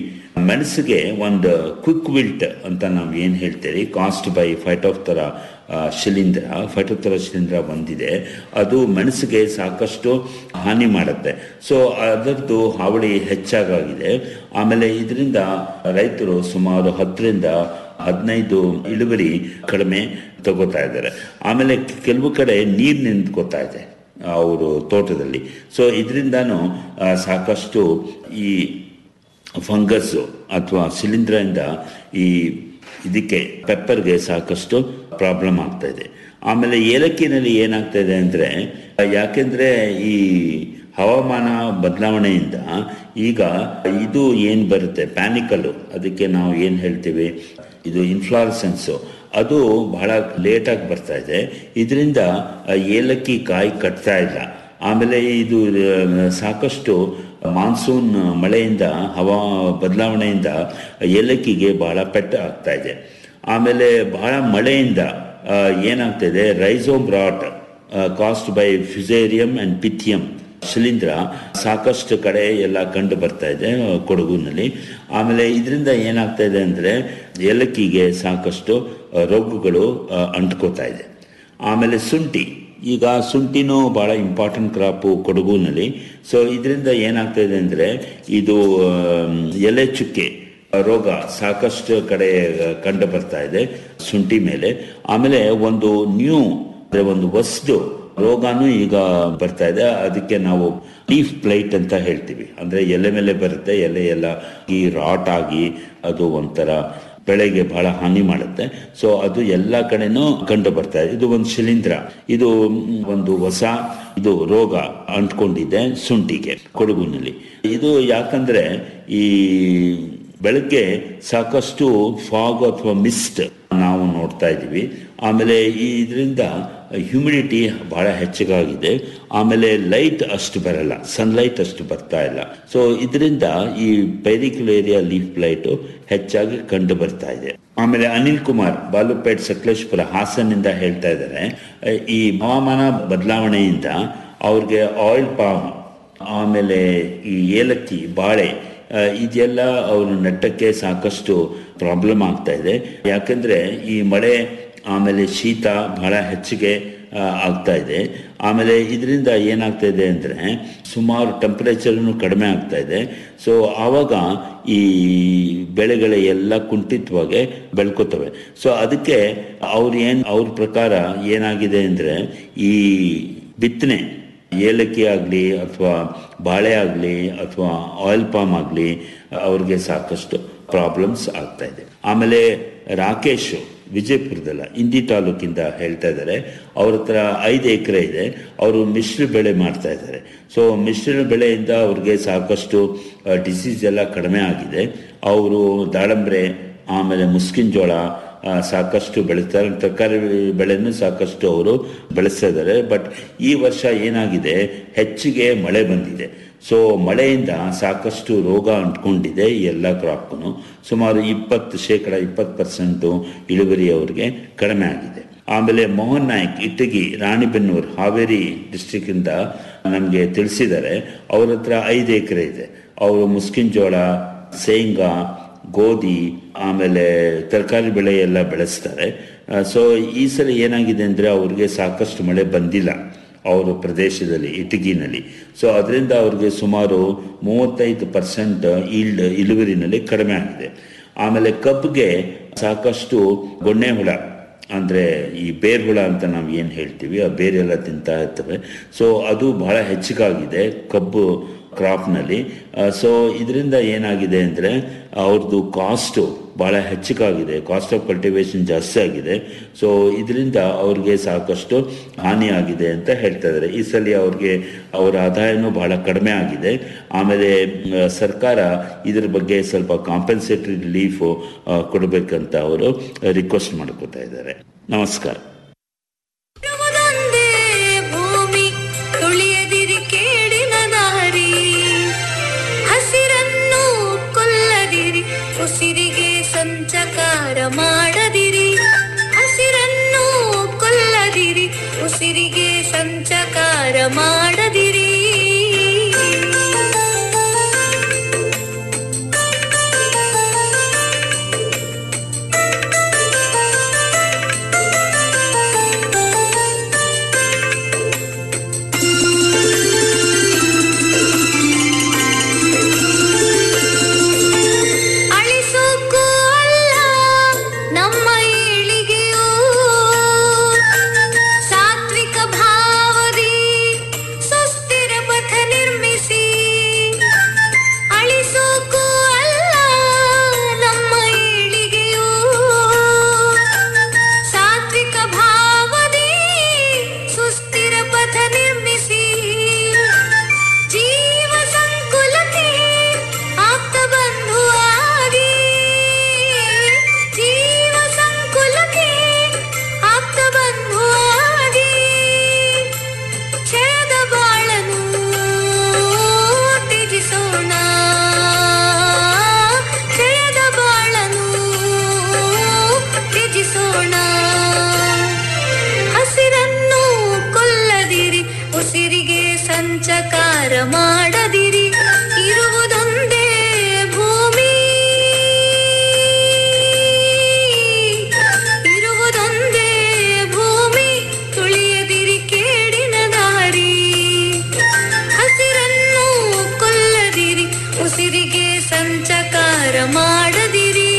ಮೆಣಸಿಗೆ ಒಂದು ಕ್ವಿಕ್ ವಿಲ್ಟ್ ಅಂತ ನಾವು ಏನು ಹೇಳ್ತೀವಿ ಕಾಸ್ಟ್ ಬೈ ಫೈಟೋಫ್ತರ ಶಿಲೀಂಧ್ರ ಫೈಟೋಫ್ತರ ಶಿಲೀಂಧ್ರ ಬಂದಿದೆ ಅದು ಮೆಣಸಿಗೆ ಸಾಕಷ್ಟು ಹಾನಿ ಮಾಡುತ್ತೆ ಸೊ ಅದರದ್ದು ಹಾವಳಿ ಹೆಚ್ಚಾಗಿದೆ ಆಮೇಲೆ ಇದರಿಂದ ರೈತರು ಸುಮಾರು ಹತ್ತರಿಂದ ಹದಿನೈದು ಇಳುವರಿ ಕಡಿಮೆ ತಗೋತಾ ಇದ್ದಾರೆ ಆಮೇಲೆ ಕೆಲವು ಕಡೆ ನೀರು ನಿಂತ್ಕೋತಾ ಇದೆ ಅವರು ತೋಟದಲ್ಲಿ ಸೊ ಇದರಿಂದನೂ ಸಾಕಷ್ಟು ಈ ಫಂಗಸ್ಸು ಅಥವಾ ಶಿಲೀಂಧ್ರದಿಂದ ಈ ಇದಕ್ಕೆ ಪೆಪ್ಪರ್ಗೆ ಸಾಕಷ್ಟು ಪ್ರಾಬ್ಲಮ್ ಆಗ್ತಾ ಇದೆ ಆಮೇಲೆ ಏಲಕ್ಕಿನಲ್ಲಿ ಏನಾಗ್ತಾ ಇದೆ ಅಂದರೆ ಯಾಕೆಂದರೆ ಈ ಹವಾಮಾನ ಬದಲಾವಣೆಯಿಂದ ಈಗ ಇದು ಏನು ಬರುತ್ತೆ ಪ್ಯಾನಿಕಲ್ಲು ಅದಕ್ಕೆ ನಾವು ಏನು ಹೇಳ್ತೀವಿ ಇದು ಇನ್ಫ್ಲಾರಸೆನ್ಸು ಅದು ಬಹಳ ಲೇಟಾಗಿ ಬರ್ತಾ ಇದೆ ಇದರಿಂದ ಏಲಕ್ಕಿ ಕಾಯಿ ಕಟ್ತಾ ಇಲ್ಲ ಆಮೇಲೆ ಇದು ಆ, ಸಾಕಷ್ಟು ಮಾನ್ಸೂನ್ ಮಳೆಯಿಂದ ಹವಾ ಬದಲಾವಣೆಯಿಂದ ಏಲಕ್ಕಿಗೆ ಬಹಳ ಪೆಟ್ಟು ಆಗ್ತಾ ಇದೆ ಆಮೇಲೆ ಬಹಳ ಮಳೆಯಿಂದ ಆ, ಏನಾಗ್ತಿದೆ rhizome rot caused by fusarium and pythium ಶಿಲೀಂಧ್ರ ಸಾಕಷ್ಟು ಕಡೆ ಎಲ್ಲ ಕಂಡು ಬರ್ತಾ ಇದೆ ಆ, ಕೊಡಗುನಲ್ಲಿ ಆಮೇಲೆ ಇದರಿಂದ ಏನಾಗ್ತಾ ಇದೆ ಅಂದರೆ ಏಲಕ್ಕಿಗೆ ಸಾಕಷ್ಟು ಆ, ರೋಗಗಳು ಆ, ಅಂಟ್ಕೋತಾ ಇದೆ ಆಮೇಲೆ ಶುಂಠಿ ಈಗ ಶುಂಠಿನೂ ಭಾಳ ಇಂಪಾರ್ಟೆಂಟ್ ಕ್ರಾಪು ಕೊಡಗುನಲ್ಲಿ ಸೊ ಇದರಿಂದ ಏನಾಗ್ತಾ ಇದೆ ಅಂದರೆ ಇದು ಆಮ್, ಎಲೆ ಚುಕ್ಕೆ ರೋಗ ಸಾಕಷ್ಟು ಕಡೆ ಕಂಡು ಬರ್ತಾ ಇದೆ ಶುಂಠಿ ಮೇಲೆ ಆಮೇಲೆ ಒಂದು ನ್ಯೂ ಅಂದ್ರೆ ಒಂದು ಹೊಸದು ರೋಗಾನು ಈಗ ಬರ್ತಾ ಇದೆ ಅದಕ್ಕೆ ನಾವು ಲೀಫ್ ಪ್ಲೈಟ್ ಅಂತ ಹೇಳ್ತೀವಿ ಅಂದ್ರೆ ಎಲೆ ಮೇಲೆ ಬರುತ್ತೆ ಎಲೆ ಎಲ್ಲ ಈ ರಾಟ್ ಆಗಿ ಅದು ಒಂಥರ ಬೆಳೆಗೆ ಬಹಳ ಹಾನಿ ಮಾಡುತ್ತೆ ಸೊ ಅದು ಎಲ್ಲ ಕಡೆನೂ ಕಂಡು ಬರ್ತಾ ಇದೆ ಇದು ಒಂದು ಶಿಲೀಂಧ್ರ ಇದು ಮ್, ಒಂದು ಹೊಸ ಇದು ರೋಗ ಅಂಟ್ಕೊಂಡಿದೆ ಶುಂಠಿಗೆ ಕೊಡಗುನಲ್ಲಿ ಇದು ಯಾಕಂದ್ರೆ ಈ ಬೆಳಗ್ಗೆ ಸಾಕಷ್ಟು ಫಾಗ್ ಅಥವಾ ಮಿಸ್ಟ್ ನಾವು ನೋಡ್ತಾ ಇದ್ದೀವಿ ಆಮೇಲೆ ಈ ಇದರಿಂದ ಹ್ಯುಮಿಡಿಟಿ ಬಹಳ ಹೆಚ್ಚಿಗಾಗಿದೆ ಆಮೇಲೆ ಲೈಟ್ ಅಷ್ಟು ಬರಲ್ಲ ಸನ್ಲೈಟ್ ಅಷ್ಟು ಬರ್ತಾ ಇಲ್ಲ ಸೊ ಇದರಿಂದ ಈ ಪೈರಿಕ್ಯುಲೇರಿಯಾ ಲೀಫ್ ಲೈಟು ಹೆಚ್ಚಾಗಿ ಕಂಡು ಬರ್ತಾ ಇದೆ ಆಮೇಲೆ ಅನಿಲ್ ಕುಮಾರ್ ಬಾಲುಪೇಟ್ ಸಕಲೇಶ್ಪುರ ಹಾಸನ್ನಿಂದ ಹೇಳ್ತಾ ಇದ್ದಾರೆ ಅಹ್, ಈ ಹವಾಮಾನ ಬದಲಾವಣೆಯಿಂದ ಅವ್ರಿಗೆ ಆಯಿಲ್ ಪಾಮ್ ಆಮೇಲೆ ಈ ಏಲಕ್ಕಿ ಬಾಳೆ ಆ, ಇದೆಲ್ಲ ಅವರು ನೆಟ್ಟಕ್ಕೆ ಸಾಕಷ್ಟು ಪ್ರಾಬ್ಲಮ್ ಆಗ್ತಾ ಇದೆ ಯಾಕಂದ್ರೆ ಈ ಮಳೆ ಆಮೇಲೆ ಶೀತ ಬಹಳ ಹೆಚ್ಚಿಗೆ ಆ, ಆಗ್ತಾ ಇದೆ ಆಮೇಲೆ ಇದರಿಂದ ಏನಾಗ್ತಾ ಇದೆ ಅಂದರೆ ಸುಮಾರು ಟೆಂಪರೇಚರ್ನು ಕಡಿಮೆ ಆಗ್ತಾ ಇದೆ ಸೊ ಆವಾಗ ಈ ಬೆಳೆಗಳ ಎಲ್ಲ ಕುಂಠಿತವಾಗಿ ಬೆಳ್ಕೋತವೆ ಸೊ ಅದಕ್ಕೆ ಅವ್ರು ಏನು ಅವ್ರ ಪ್ರಕಾರ ಏನಾಗಿದೆ ಅಂದರೆ ಈ ಬಿತ್ತನೆ ಏಲಕ್ಕಿ ಆಗಲಿ ಅಥವಾ ಬಾಳೆ ಆಗಲಿ ಅಥವಾ ಆಯಿಲ್ ಪಾಮ್ ಆಗಲಿ ಅವ್ರಿಗೆ ಸಾಕಷ್ಟು ಪ್ರಾಬ್ಲಮ್ಸ್ ಆಗ್ತಾ ಇದೆ ಆಮೇಲೆ ರಾಕೇಶ್ ವಿಜಯಪುರದಲ್ಲ ಇಂಡಿ ತಾಲೂಕಿಂದ ಹೇಳ್ತಾ ಇದ್ದಾರೆ ಅವ್ರ ಹತ್ರ ಐದು ಎಕರೆ ಇದೆ ಅವರು ಮಿಶ್ರ ಬೆಳೆ ಮಾಡ್ತಾ ಇದ್ದಾರೆ ಸೊ ಮಿಶ್ರ ಬೆಳೆಯಿಂದ ಅವ್ರಿಗೆ ಸಾಕಷ್ಟು ಡಿಸೀಸ್ ಎಲ್ಲ ಕಡಿಮೆ ಆಗಿದೆ ಅವರು ದಾಳಂಬ್ರೆ ಆಮೇಲೆ ಮುಸ್ಕಿನ್ ಜೋಳ ಆ, ಸಾಕಷ್ಟು ಬೆಳೀತಾರೆ ತರಕಾರಿ ಬೆಳೆನೂ ಸಾಕಷ್ಟು ಅವರು ಬೆಳೆಸ್ತಾ ಇದ್ದಾರೆ ಬಟ್ ಈ ವರ್ಷ ಏನಾಗಿದೆ ಹೆಚ್ಚಿಗೆ ಮಳೆ ಬಂದಿದೆ ಸೊ ಮಳೆಯಿಂದ ಸಾಕಷ್ಟು ರೋಗ ಅಂಟ್ಕೊಂಡಿದೆ ಈ ಎಲ್ಲ ಕ್ರಾಪ್ಗೂ ಸುಮಾರು ಇಪ್ಪತ್ತು ಶೇಕಡ ಇಪ್ಪತ್ತು ಪರ್ಸೆಂಟು ಇಳುವರಿ ಅವರಿಗೆ ಕಡಿಮೆ ಆಗಿದೆ ಆಮೇಲೆ ಮೋಹನ್ ನಾಯ್ಕ್ ಇಟ್ಟಗಿ ರಾಣಿಬೆನ್ನೂರು ಹಾವೇರಿ ಡಿಸ್ಟಿಕ್ಕಿಂದ ನಮಗೆ ತಿಳಿಸಿದ್ದಾರೆ ಅವ್ರ ಹತ್ರ ಐದು ಎಕರೆ ಇದೆ ಅವರು ಮುಸ್ಕಿನ್ ಜೋಳ ಶೇಂಗಾ ಗೋಧಿ ಆಮೇಲೆ ತರಕಾರಿ ಬೆಳೆ ಎಲ್ಲ ಬೆಳೆಸ್ತಾರೆ ಸೊ ಈ ಸಲ ಏನಾಗಿದೆ ಅಂದರೆ ಅವ್ರಿಗೆ ಸಾಕಷ್ಟು ಮಳೆ ಬಂದಿಲ್ಲ ಅವರ ಪ್ರದೇಶದಲ್ಲಿ ಇಟಗಿನಲ್ಲಿ ಸೊ ಅದರಿಂದ ಅವ್ರಿಗೆ ಸುಮಾರು ಮೂವತ್ತೈದು ಪರ್ಸೆಂಟ್ ಈಲ್ಡ್ ಇಳುವರಿನಲ್ಲಿ ಕಡಿಮೆ ಆಗಿದೆ ಆಮೇಲೆ ಕಬ್ಬಿಗೆ ಸಾಕಷ್ಟು ಗೊಣ್ಣೆ ಹುಳ ಅಂದರೆ ಈ ಬೇರ್ ಹುಳ ಅಂತ ನಾವು ಏನು ಹೇಳ್ತೀವಿ ಆ ಬೇರೆಲ್ಲ ತಿಂತಾ ಇರ್ತವೆ ಸೊ ಅದು ಬಹಳ ಹೆಚ್ಚಿಗಾಗಿದೆ ಕಬ್ಬು ಕ್ರಾಪ್ನಲ್ಲಿ ಸೊ ಇದರಿಂದ ಏನಾಗಿದೆ ಅಂದರೆ ಅವ್ರದ್ದು ಕಾಸ್ಟು ಭಾಳ ಹೆಚ್ಚಿಗಾಗಿದೆ ಕಾಸ್ಟ್ ಆಫ್ ಕಲ್ಟಿವೇಶನ್ ಜಾಸ್ತಿ ಆಗಿದೆ ಸೊ ಇದರಿಂದ ಅವ್ರಿಗೆ ಸಾಕಷ್ಟು ಹಾನಿಯಾಗಿದೆ ಅಂತ ಹೇಳ್ತಾ ಇದ್ದಾರೆ ಈ ಸಲ ಅವ್ರಿಗೆ ಅವರ ಆದಾಯನೂ ಬಹಳ ಕಡಿಮೆ ಆಗಿದೆ ಆಮೇಲೆ ಮ್, ಸರ್ಕಾರ ಇದ್ರ ಬಗ್ಗೆ ಸ್ವಲ್ಪ ಕಾಂಪೆನ್ಸೇಟರಿ ರಿಲೀಫು ಕೊಡಬೇಕಂತ ಅವರು ರಿಕ್ವೆಸ್ಟ್ ಮಾಡ್ಕೋತಾ ಇದ್ದಾರೆ ನಮಸ್ಕಾರ ಇರುವುದೊಂದೇ ಭೂಮಿ ತುಳಿಯದಿರಿ ಕೇಡಿನ ದಾರಿ ಹಸಿರನ್ನು ಕೊಲ್ಲದಿರಿ ಉಸಿರಿಗೆ ಸಂಚಕಾರ ಮಾಡದಿರಿ ಹಸಿರನ್ನು ಕೊಲ್ಲದಿರಿ ಉಸಿರಿಗೆ ಸಂಚಕಾರ ಮಾಡದಿರಿ ಅಳಿಸೋಕ್ಕೂ ಅಲ್ಲ ಮಾಡದಿರಿ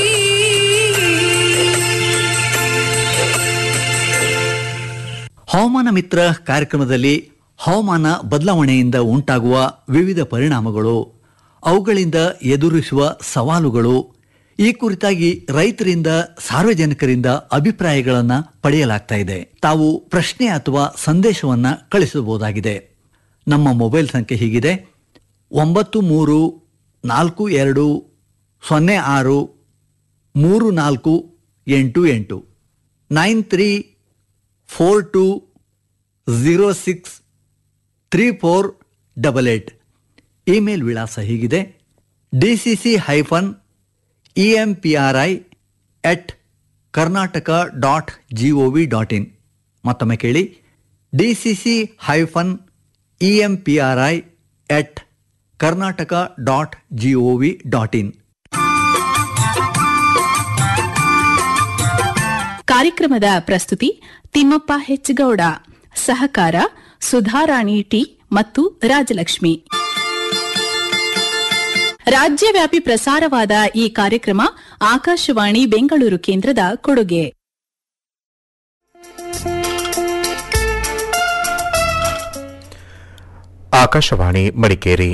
ಹವಾಮಾನ ಮಿತ್ರ ಕಾರ್ಯಕ್ರಮದಲ್ಲಿ ಹವಾಮಾನ ಬದಲಾವಣೆಯಿಂದ ಉಂಟಾಗುವ ವಿವಿಧ ಪರಿಣಾಮಗಳು ಅವುಗಳಿಂದ ಎದುರಿಸುವ ಸವಾಲುಗಳು ಈ ಕುರಿತಾಗಿ ರೈತರಿಂದ ಸಾರ್ವಜನಿಕರಿಂದ ಅಭಿಪ್ರಾಯಗಳನ್ನು ಪಡೆಯಲಾಗ್ತಾ ಇದೆ ತಾವು ಪ್ರಶ್ನೆ ಅಥವಾ ಸಂದೇಶವನ್ನ ಕಳಿಸಬಹುದಾಗಿದೆ ನಮ್ಮ ಮೊಬೈಲ್ ಸಂಖ್ಯೆ ಹೀಗಿದೆ ಒಂಬತ್ತು ಮೂರು ನಾಲ್ಕು ಎರಡು ಸೊನ್ನೆ ಆರು ಮೂರು ನಾಲ್ಕು ಎಂಟು ಎಂಟು nine three four two zero six three four double eight email ವಿಳಾಸ ಹೀಗಿದೆ D C C hyphen E M P R I at Karnataka dot G O V dot in ಮತ್ತೊಮ್ಮೆ ಕೇಳಿ D C C hyphen E M P R I at Karnataka dot G O V dot in ಕಾರ್ಯಕ್ರಮದ ಪ್ರಸ್ತುತಿ ತಿಮ್ಮಪ್ಪ ಹೆಚ್ಗೌಡ ಸಹಕಾರ Sudharani T ಮತ್ತು ರಾಜಲಕ್ಷ್ಮಿ ರಾಜ್ಯವ್ಯಾಪಿ ಪ್ರಸಾರವಾದ ಈ ಕಾರ್ಯಕ್ರಮ ಆಕಾಶವಾಣಿ ಬೆಂಗಳೂರು ಕೇಂದ್ರದ ಕೊಡುಗೆ ಆಕಾಶವಾಣಿ ಮಡಿಕೇರಿ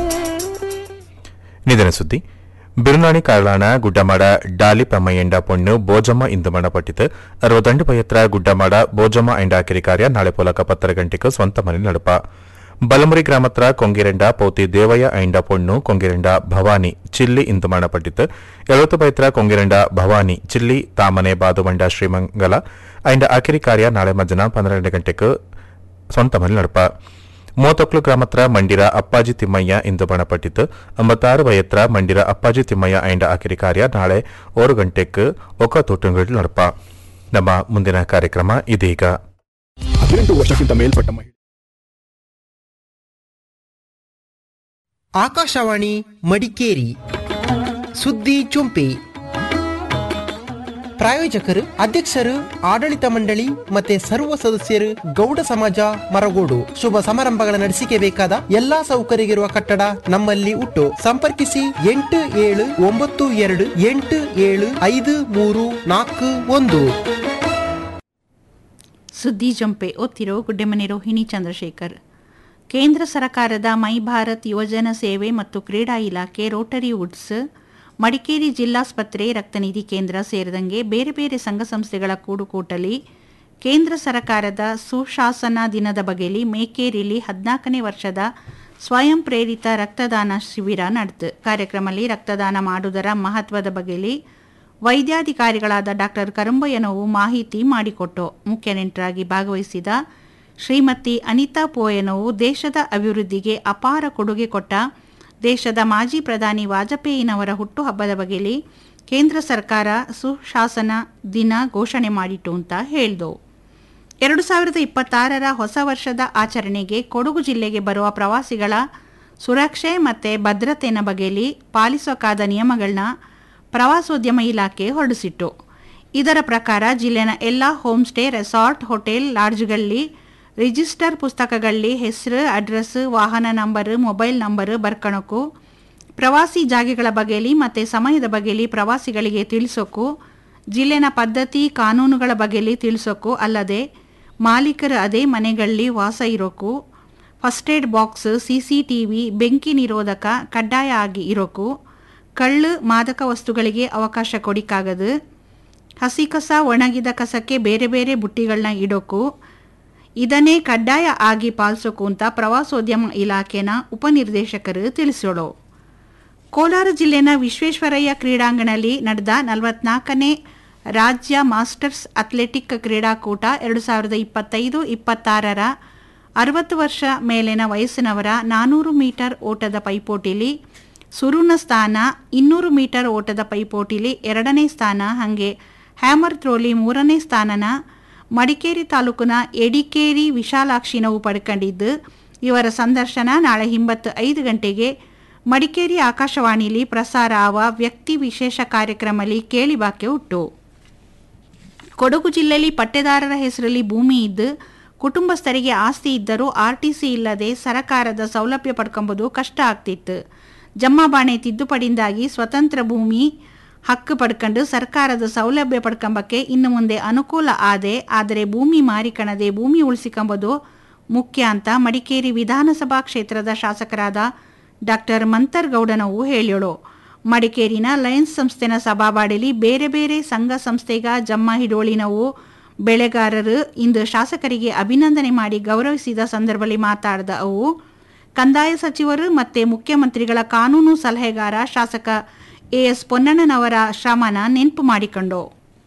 ನಿಧನ ಸುದ್ದಿ ಬಿರುನಾಣಿ ಕಾರಳಾಣ ಗುಡ್ಡಮಾಡ ಡಾಲಿ ಪ್ರಮಯ್ಯಂಡ ಪೊಣ್ಣು ಬೋಜಮ್ಮ ಇಂದು ಮರಣಪಟ್ಟಿತು ಅರವತ್ತೊಂದು ಪಯತ್ರ ಗುಡ್ಡಮಾಡ ಬೋಜಮ್ಮ ಎಂಡ ಕಿರಿ ಕಾರ್ಯ ನಾಳೆ ಪೋಲಕ ಪತ್ತರ ಗಂಟೆಗೆ ಸ್ವಂತ ಮನೆ ನಡುಪ ಬಲಮುರಿ ಗ್ರಾಮತ್ರ ಕೊಂಗಿರೆಂಡ ಪೌತಿ ದೇವಯ್ಯ ಐಂಡ ಪೊಣ್ಣು ಕೊಂಗಿರೆಂಡ ಭವಾನಿ ಚಿಲ್ಲಿ ಇಂದು ಮರಣಪಟ್ಟಿತು ಎಳವತ್ತು ಪೈತ್ರ ಕೊಂಗಿರೆಂಡ ಭವಾನಿ ಚಿಲ್ಲಿ ತಾಮನೆ ಬಾದುಬಂಡ ಶ್ರೀಮಂಗಲ ಐಂಡ ಅಕಿರಿ ಕಾರ್ಯ ನಾಳೆ ಮಧ್ಯಾಹ್ನ ಪನ್ನೆರಡು ಗಂಟೆಗೆ ಸ್ವಂತ ಮನೆ ನಡುಪ ಮೂವತ್ತೊಕ್ಲು ಗ್ರಾಮತ್ರ ಮಂಡಿರ ಅಪ್ಪಾಜಿ ತಿಮ್ಮಯ್ಯ ಇಂದು ಮರಣಪಟ್ಟಿದ್ದು ಅಂಬತ್ತಾರು ವಯತ್ರ ಮಂಡಿರ ಅಪ್ಪಾಜಿ ತಿಮ್ಮಯ್ಯ ಐಂಡ ಅಕಿರಿ ಕಾರ್ಯ ನಾಳೆ ಓರು ಗಂಟೆಗೆ ಒಕ್ಕ ತೋಟಂಗಳು ನಡಪ ನಮ್ಮ ಮುಂದಿನ ಕಾರ್ಯಕ್ರಮ ಇದೀಗ ಹದಿನೆಂಟು ವರ್ಷಕ್ಕಿಂತ ಮೇಲ್ಪಟ್ಟ ಮಹಿಳೆ ಆಕಾಶವಾಣಿ ಮಡಿಕೇರಿ ಸುದ್ದಿ ಚುಂಪಿ ಪ್ರಾಯೋಜಕರು ಅಧ್ಯಕ್ಷರು ಆಡಳಿತ ಮಂಡಳಿ ಮತ್ತೆ ಸರ್ವ ಸದಸ್ಯರು ಗೌಡ ಸಮಾಜ ಮರಗೋಡು ಶುಭ ಸಮಾರಂಭಗಳ ನಡೆಸಿಕೆ ಬೇಕಾದ ಎಲ್ಲಾ ಸೌಕರ್ಯವಿರುವ ಕಟ್ಟಡ ನಮ್ಮಲ್ಲಿ ಉಂಟು ಸಂಪರ್ಕಿಸಿ ಎಂಟು ಏಳು ಒಂಬತ್ತು ಎರಡು ಎಂಟು ಏಳು ಐದು ಮೂರು ನಾಲ್ಕು ಒಂದು ಸುದ್ದಿ ಜಂಪೆ ಓದ್ತಿರೋ ಗುಡ್ಡೆಮನೆ ರೋಹಿಣಿ ಚಂದ್ರಶೇಖರ್ ಕೇಂದ್ರ ಸರ್ಕಾರದ ಮೈ ಭಾರತ್ ಯುವಜನ ಸೇವೆ ಮತ್ತು ಕ್ರೀಡಾ ಇಲಾಖೆ ರೋಟರಿ ವುಡ್ಸ್ ಮಡಿಕೇರಿ ಜಿಲ್ಲಾಸ್ಪತ್ರೆ ರಕ್ತನಿಧಿ ಕೇಂದ್ರ ಸೇರಿದಂಗೆ ಬೇರೆ ಬೇರೆ ಸಂಘ ಸಂಸ್ಥೆಗಳ ಕೂಡುಕೂಟಲಿ ಕೇಂದ್ರ ಸರ್ಕಾರದ ಸುಶಾಸನ ದಿನದ ಬಗೆಲಿ ಮೇಕೇರಿಲಿ ಹದಿನಾಲ್ಕನೇ ವರ್ಷದ ಸ್ವಯಂ ಪ್ರೇರಿತ ರಕ್ತದಾನ ಶಿಬಿರ ನಡೆದು ಕಾರ್ಯಕ್ರಮದಲ್ಲಿ ರಕ್ತದಾನ ಮಾಡುವುದರ ಮಹತ್ವದ ಬಗೆಲಿ ವೈದ್ಯಾಧಿಕಾರಿಗಳಾದ ಡಾಕ್ಟರ್ ಕರಂಬಯ್ಯನವು ಮಾಹಿತಿ ಮಾಡಿಕೊಟ್ಟು ಮುಖ್ಯ ನೆಂಟರಾಗಿ ಭಾಗವಹಿಸಿದ ಶ್ರೀಮತಿ ಅನಿತಾ ಪೋಯನವು ದೇಶದ ಅಭಿವೃದ್ಧಿಗೆ ಅಪಾರ ಕೊಡುಗೆ ಕೊಟ್ಟ ದೇಶದ ಮಾಜಿ ಪ್ರಧಾನಿ ವಾಜಪೇಯಿನವರ ಹುಟ್ಟುಹಬ್ಬದ ಬಗೆಯಲ್ಲಿ ಕೇಂದ್ರ ಸರ್ಕಾರ ಸುಶಾಸನ ದಿನ ಘೋಷಣೆ ಮಾಡಿತು ಅಂತ ಹೇಳ್ದು ಎರಡು ಸಾವಿರದ ಇಪ್ಪತ್ತಾರರ ಹೊಸ ವರ್ಷದ ಆಚರಣೆಗೆ ಕೊಡಗು ಜಿಲ್ಲೆಗೆ ಬರುವ ಪ್ರವಾಸಿಗಳ ಸುರಕ್ಷೆ ಮತ್ತು ಭದ್ರತೆಯ ಬಗೆಯಲ್ಲಿ ಪಾಲಿಸೋಕಾದ ನಿಯಮಗಳನ್ನ ಪ್ರವಾಸೋದ್ಯಮ ಇಲಾಖೆ ಹೊರಡಿಸಿತ್ತು ಇದರ ಪ್ರಕಾರ ಜಿಲ್ಲೆನ ಎಲ್ಲ ಹೋಮ್ ಸ್ಟೇ ರೆಸಾರ್ಟ್ ಹೋಟೆಲ್ ಲಾಡ್ಜ್ಗಳಲ್ಲಿ ರಿಜಿಸ್ಟರ್ ಪುಸ್ತಕಗಳಲ್ಲಿ ಹೆಸರು ಅಡ್ರೆಸ್ ವಾಹನ ನಂಬರ್ ಮೊಬೈಲ್ ನಂಬರ್ ಬರ್ಕಣಕ್ಕೂ ಪ್ರವಾಸಿ ಜಾಗೆಗಳ ಬಗೆಯಲ್ಲಿ ಮತ್ತು ಸಮಯದ ಬಗೆಯಲ್ಲಿ ಪ್ರವಾಸಿಗಳಿಗೆ ತಿಳಿಸೋಕು ಜಿಲ್ಲೆನ ಪದ್ಧತಿ ಕಾನೂನುಗಳ ಬಗೆಯಲ್ಲಿ ತಿಳಿಸೋಕು ಅಲ್ಲದೆ ಮಾಲೀಕರು ಅದೇ ಮನೆಗಳಲ್ಲಿ ವಾಸ ಇರೋಕು first aid box C C T V ಬೆಂಕಿ ನಿರೋಧಕ ಕಡ್ಡಾಯ ಆಗಿ ಇರೋಕು ಕಳ್ಳು ಮಾದಕ ವಸ್ತುಗಳಿಗೆ ಅವಕಾಶ ಕೊಡಿಕಾಗದು ಹಸಿ ಕಸ ಒಣಗಿದ ಕಸಕ್ಕೆ ಬೇರೆ ಬೇರೆ ಬುಟ್ಟಿಗಳನ್ನ ಇಡೋಕು ಇದನ್ನೇ ಕಡ್ಡಾಯ ಆಗಿ ಪಾಲಿಸೋಕು ಅಂತ ಪ್ರವಾಸೋದ್ಯಮ ಇಲಾಖೆನ ಉಪನಿರ್ದೇಶಕರು ತಿಳಿಸೋಳು ಕೋಲಾರ ಜಿಲ್ಲೆನ ವಿಶ್ವೇಶ್ವರಯ್ಯ ಕ್ರೀಡಾಂಗಣದಲ್ಲಿ ನಡೆದ ನಲವತ್ನಾಲ್ಕನೇ ರಾಜ್ಯ ಮಾಸ್ಟರ್ಸ್ ಅಥ್ಲೆಟಿಕ್ ಕ್ರೀಡಾಕೂಟ ಎರಡು ಸಾವಿರದ ಇಪ್ಪತ್ತೈದು ಇಪ್ಪತ್ತಾರರ ಅರವತ್ತು ವರ್ಷ ಮೇಲಿನ ವಯಸ್ಸಿನವರ ನಾನೂರು ಮೀಟರ್ ಓಟದ ಪೈಪೋಟಿಲಿ ಸುರುನ ಸ್ಥಾನ ಇನ್ನೂರು ಮೀಟರ್ ಓಟದ ಪೈಪೋಟಿಲಿ ಎರಡನೇ ಸ್ಥಾನ ಹಾಗೆ ಹ್ಯಾಮರ್ ಥ್ರೋಲಿ ಮೂರನೇ ಸ್ಥಾನನ ಮಡಿಕೇರಿ ತಾಲೂಕಿನ ಎಡಿಕೇರಿ ವಿಶಾಲಾಕ್ಷಿನವು ಪಡ್ಕೊಂಡಿದ್ದು ಇವರ ಸಂದರ್ಶನ ನಾಳೆ ಹಿಂಬತ್ತು ಐದು ಗಂಟೆಗೆ ಮಡಿಕೇರಿ ಆಕಾಶವಾಣಿಲಿ ಪ್ರಸಾರ ಆವ ವ್ಯಕ್ತಿ ವಿಶೇಷ ಕಾರ್ಯಕ್ರಮದಲ್ಲಿ ಕೇಳಿಬಾಕೆ ಉಂಟು ಕೊಡಗು ಜಿಲ್ಲೆಯಲ್ಲಿ ಪಟ್ಟೆದಾರರ ಹೆಸರಲ್ಲಿ ಭೂಮಿ ಇದ್ದು ಕುಟುಂಬಸ್ಥರಿಗೆ ಆಸ್ತಿ ಇದ್ದರೂ ಆರ್ಟಿಸಿ ಇಲ್ಲದೆ ಸರಕಾರದ ಸೌಲಭ್ಯ ಪಡ್ಕೊಂಬುದು ಕಷ್ಟ ಆಗ್ತಿತ್ತು ಜಮ್ಮಾಬಾಣೆ ತಿದ್ದುಪಡಿಯಿಂದಾಗಿ ಸ್ವತಂತ್ರ ಭೂಮಿ ಹಕ್ಕು ಪಡ್ಕೊಂಡು ಸರ್ಕಾರದ ಸೌಲಭ್ಯ ಪಡ್ಕೊಂಬಕ್ಕೆ ಇನ್ನು ಮುಂದೆ ಅನುಕೂಲ ಆದೆ ಆದರೆ ಭೂಮಿ ಮಾರಿಕಣದೆ ಭೂಮಿ ಉಳಿಸಿಕೊಂಬುದು ಮುಖ್ಯ ಅಂತ ಮಡಿಕೇರಿ ವಿಧಾನಸಭಾ ಕ್ಷೇತ್ರದ ಶಾಸಕರಾದ ಡಾಕ್ಟರ್ ಮಂತರ್ಗೌಡನವು ಹೇಳಿಳು ಮಡಿಕೇರಿನ ಲಯನ್ಸ್ ಸಂಸ್ಥೆನ ಸಭಾವಾಡಿಲಿ ಬೇರೆ ಬೇರೆ ಸಂಘ ಸಂಸ್ಥೆಗ ಜಮ್ಮ ಹಿಡೋಳಿನವು ಬೆಳೆಗಾರರು ಇಂದು ಶಾಸಕರಿಗೆ ಅಭಿನಂದನೆ ಮಾಡಿ ಗೌರವಿಸಿದ ಸಂದರ್ಭದಲ್ಲಿ ಮಾತಾಡಿದ ಅವು ಕಂದಾಯ ಸಚಿವರು ಮತ್ತು ಮುಖ್ಯಮಂತ್ರಿಗಳ ಕಾನೂನು ಸಲಹೆಗಾರ ಶಾಸಕ ಎಎಸ್ ಪೊನ್ನಣ್ಣನವರ ಶ್ರಮನ ನೆನಪು ಮಾಡಿಕೊಂಡು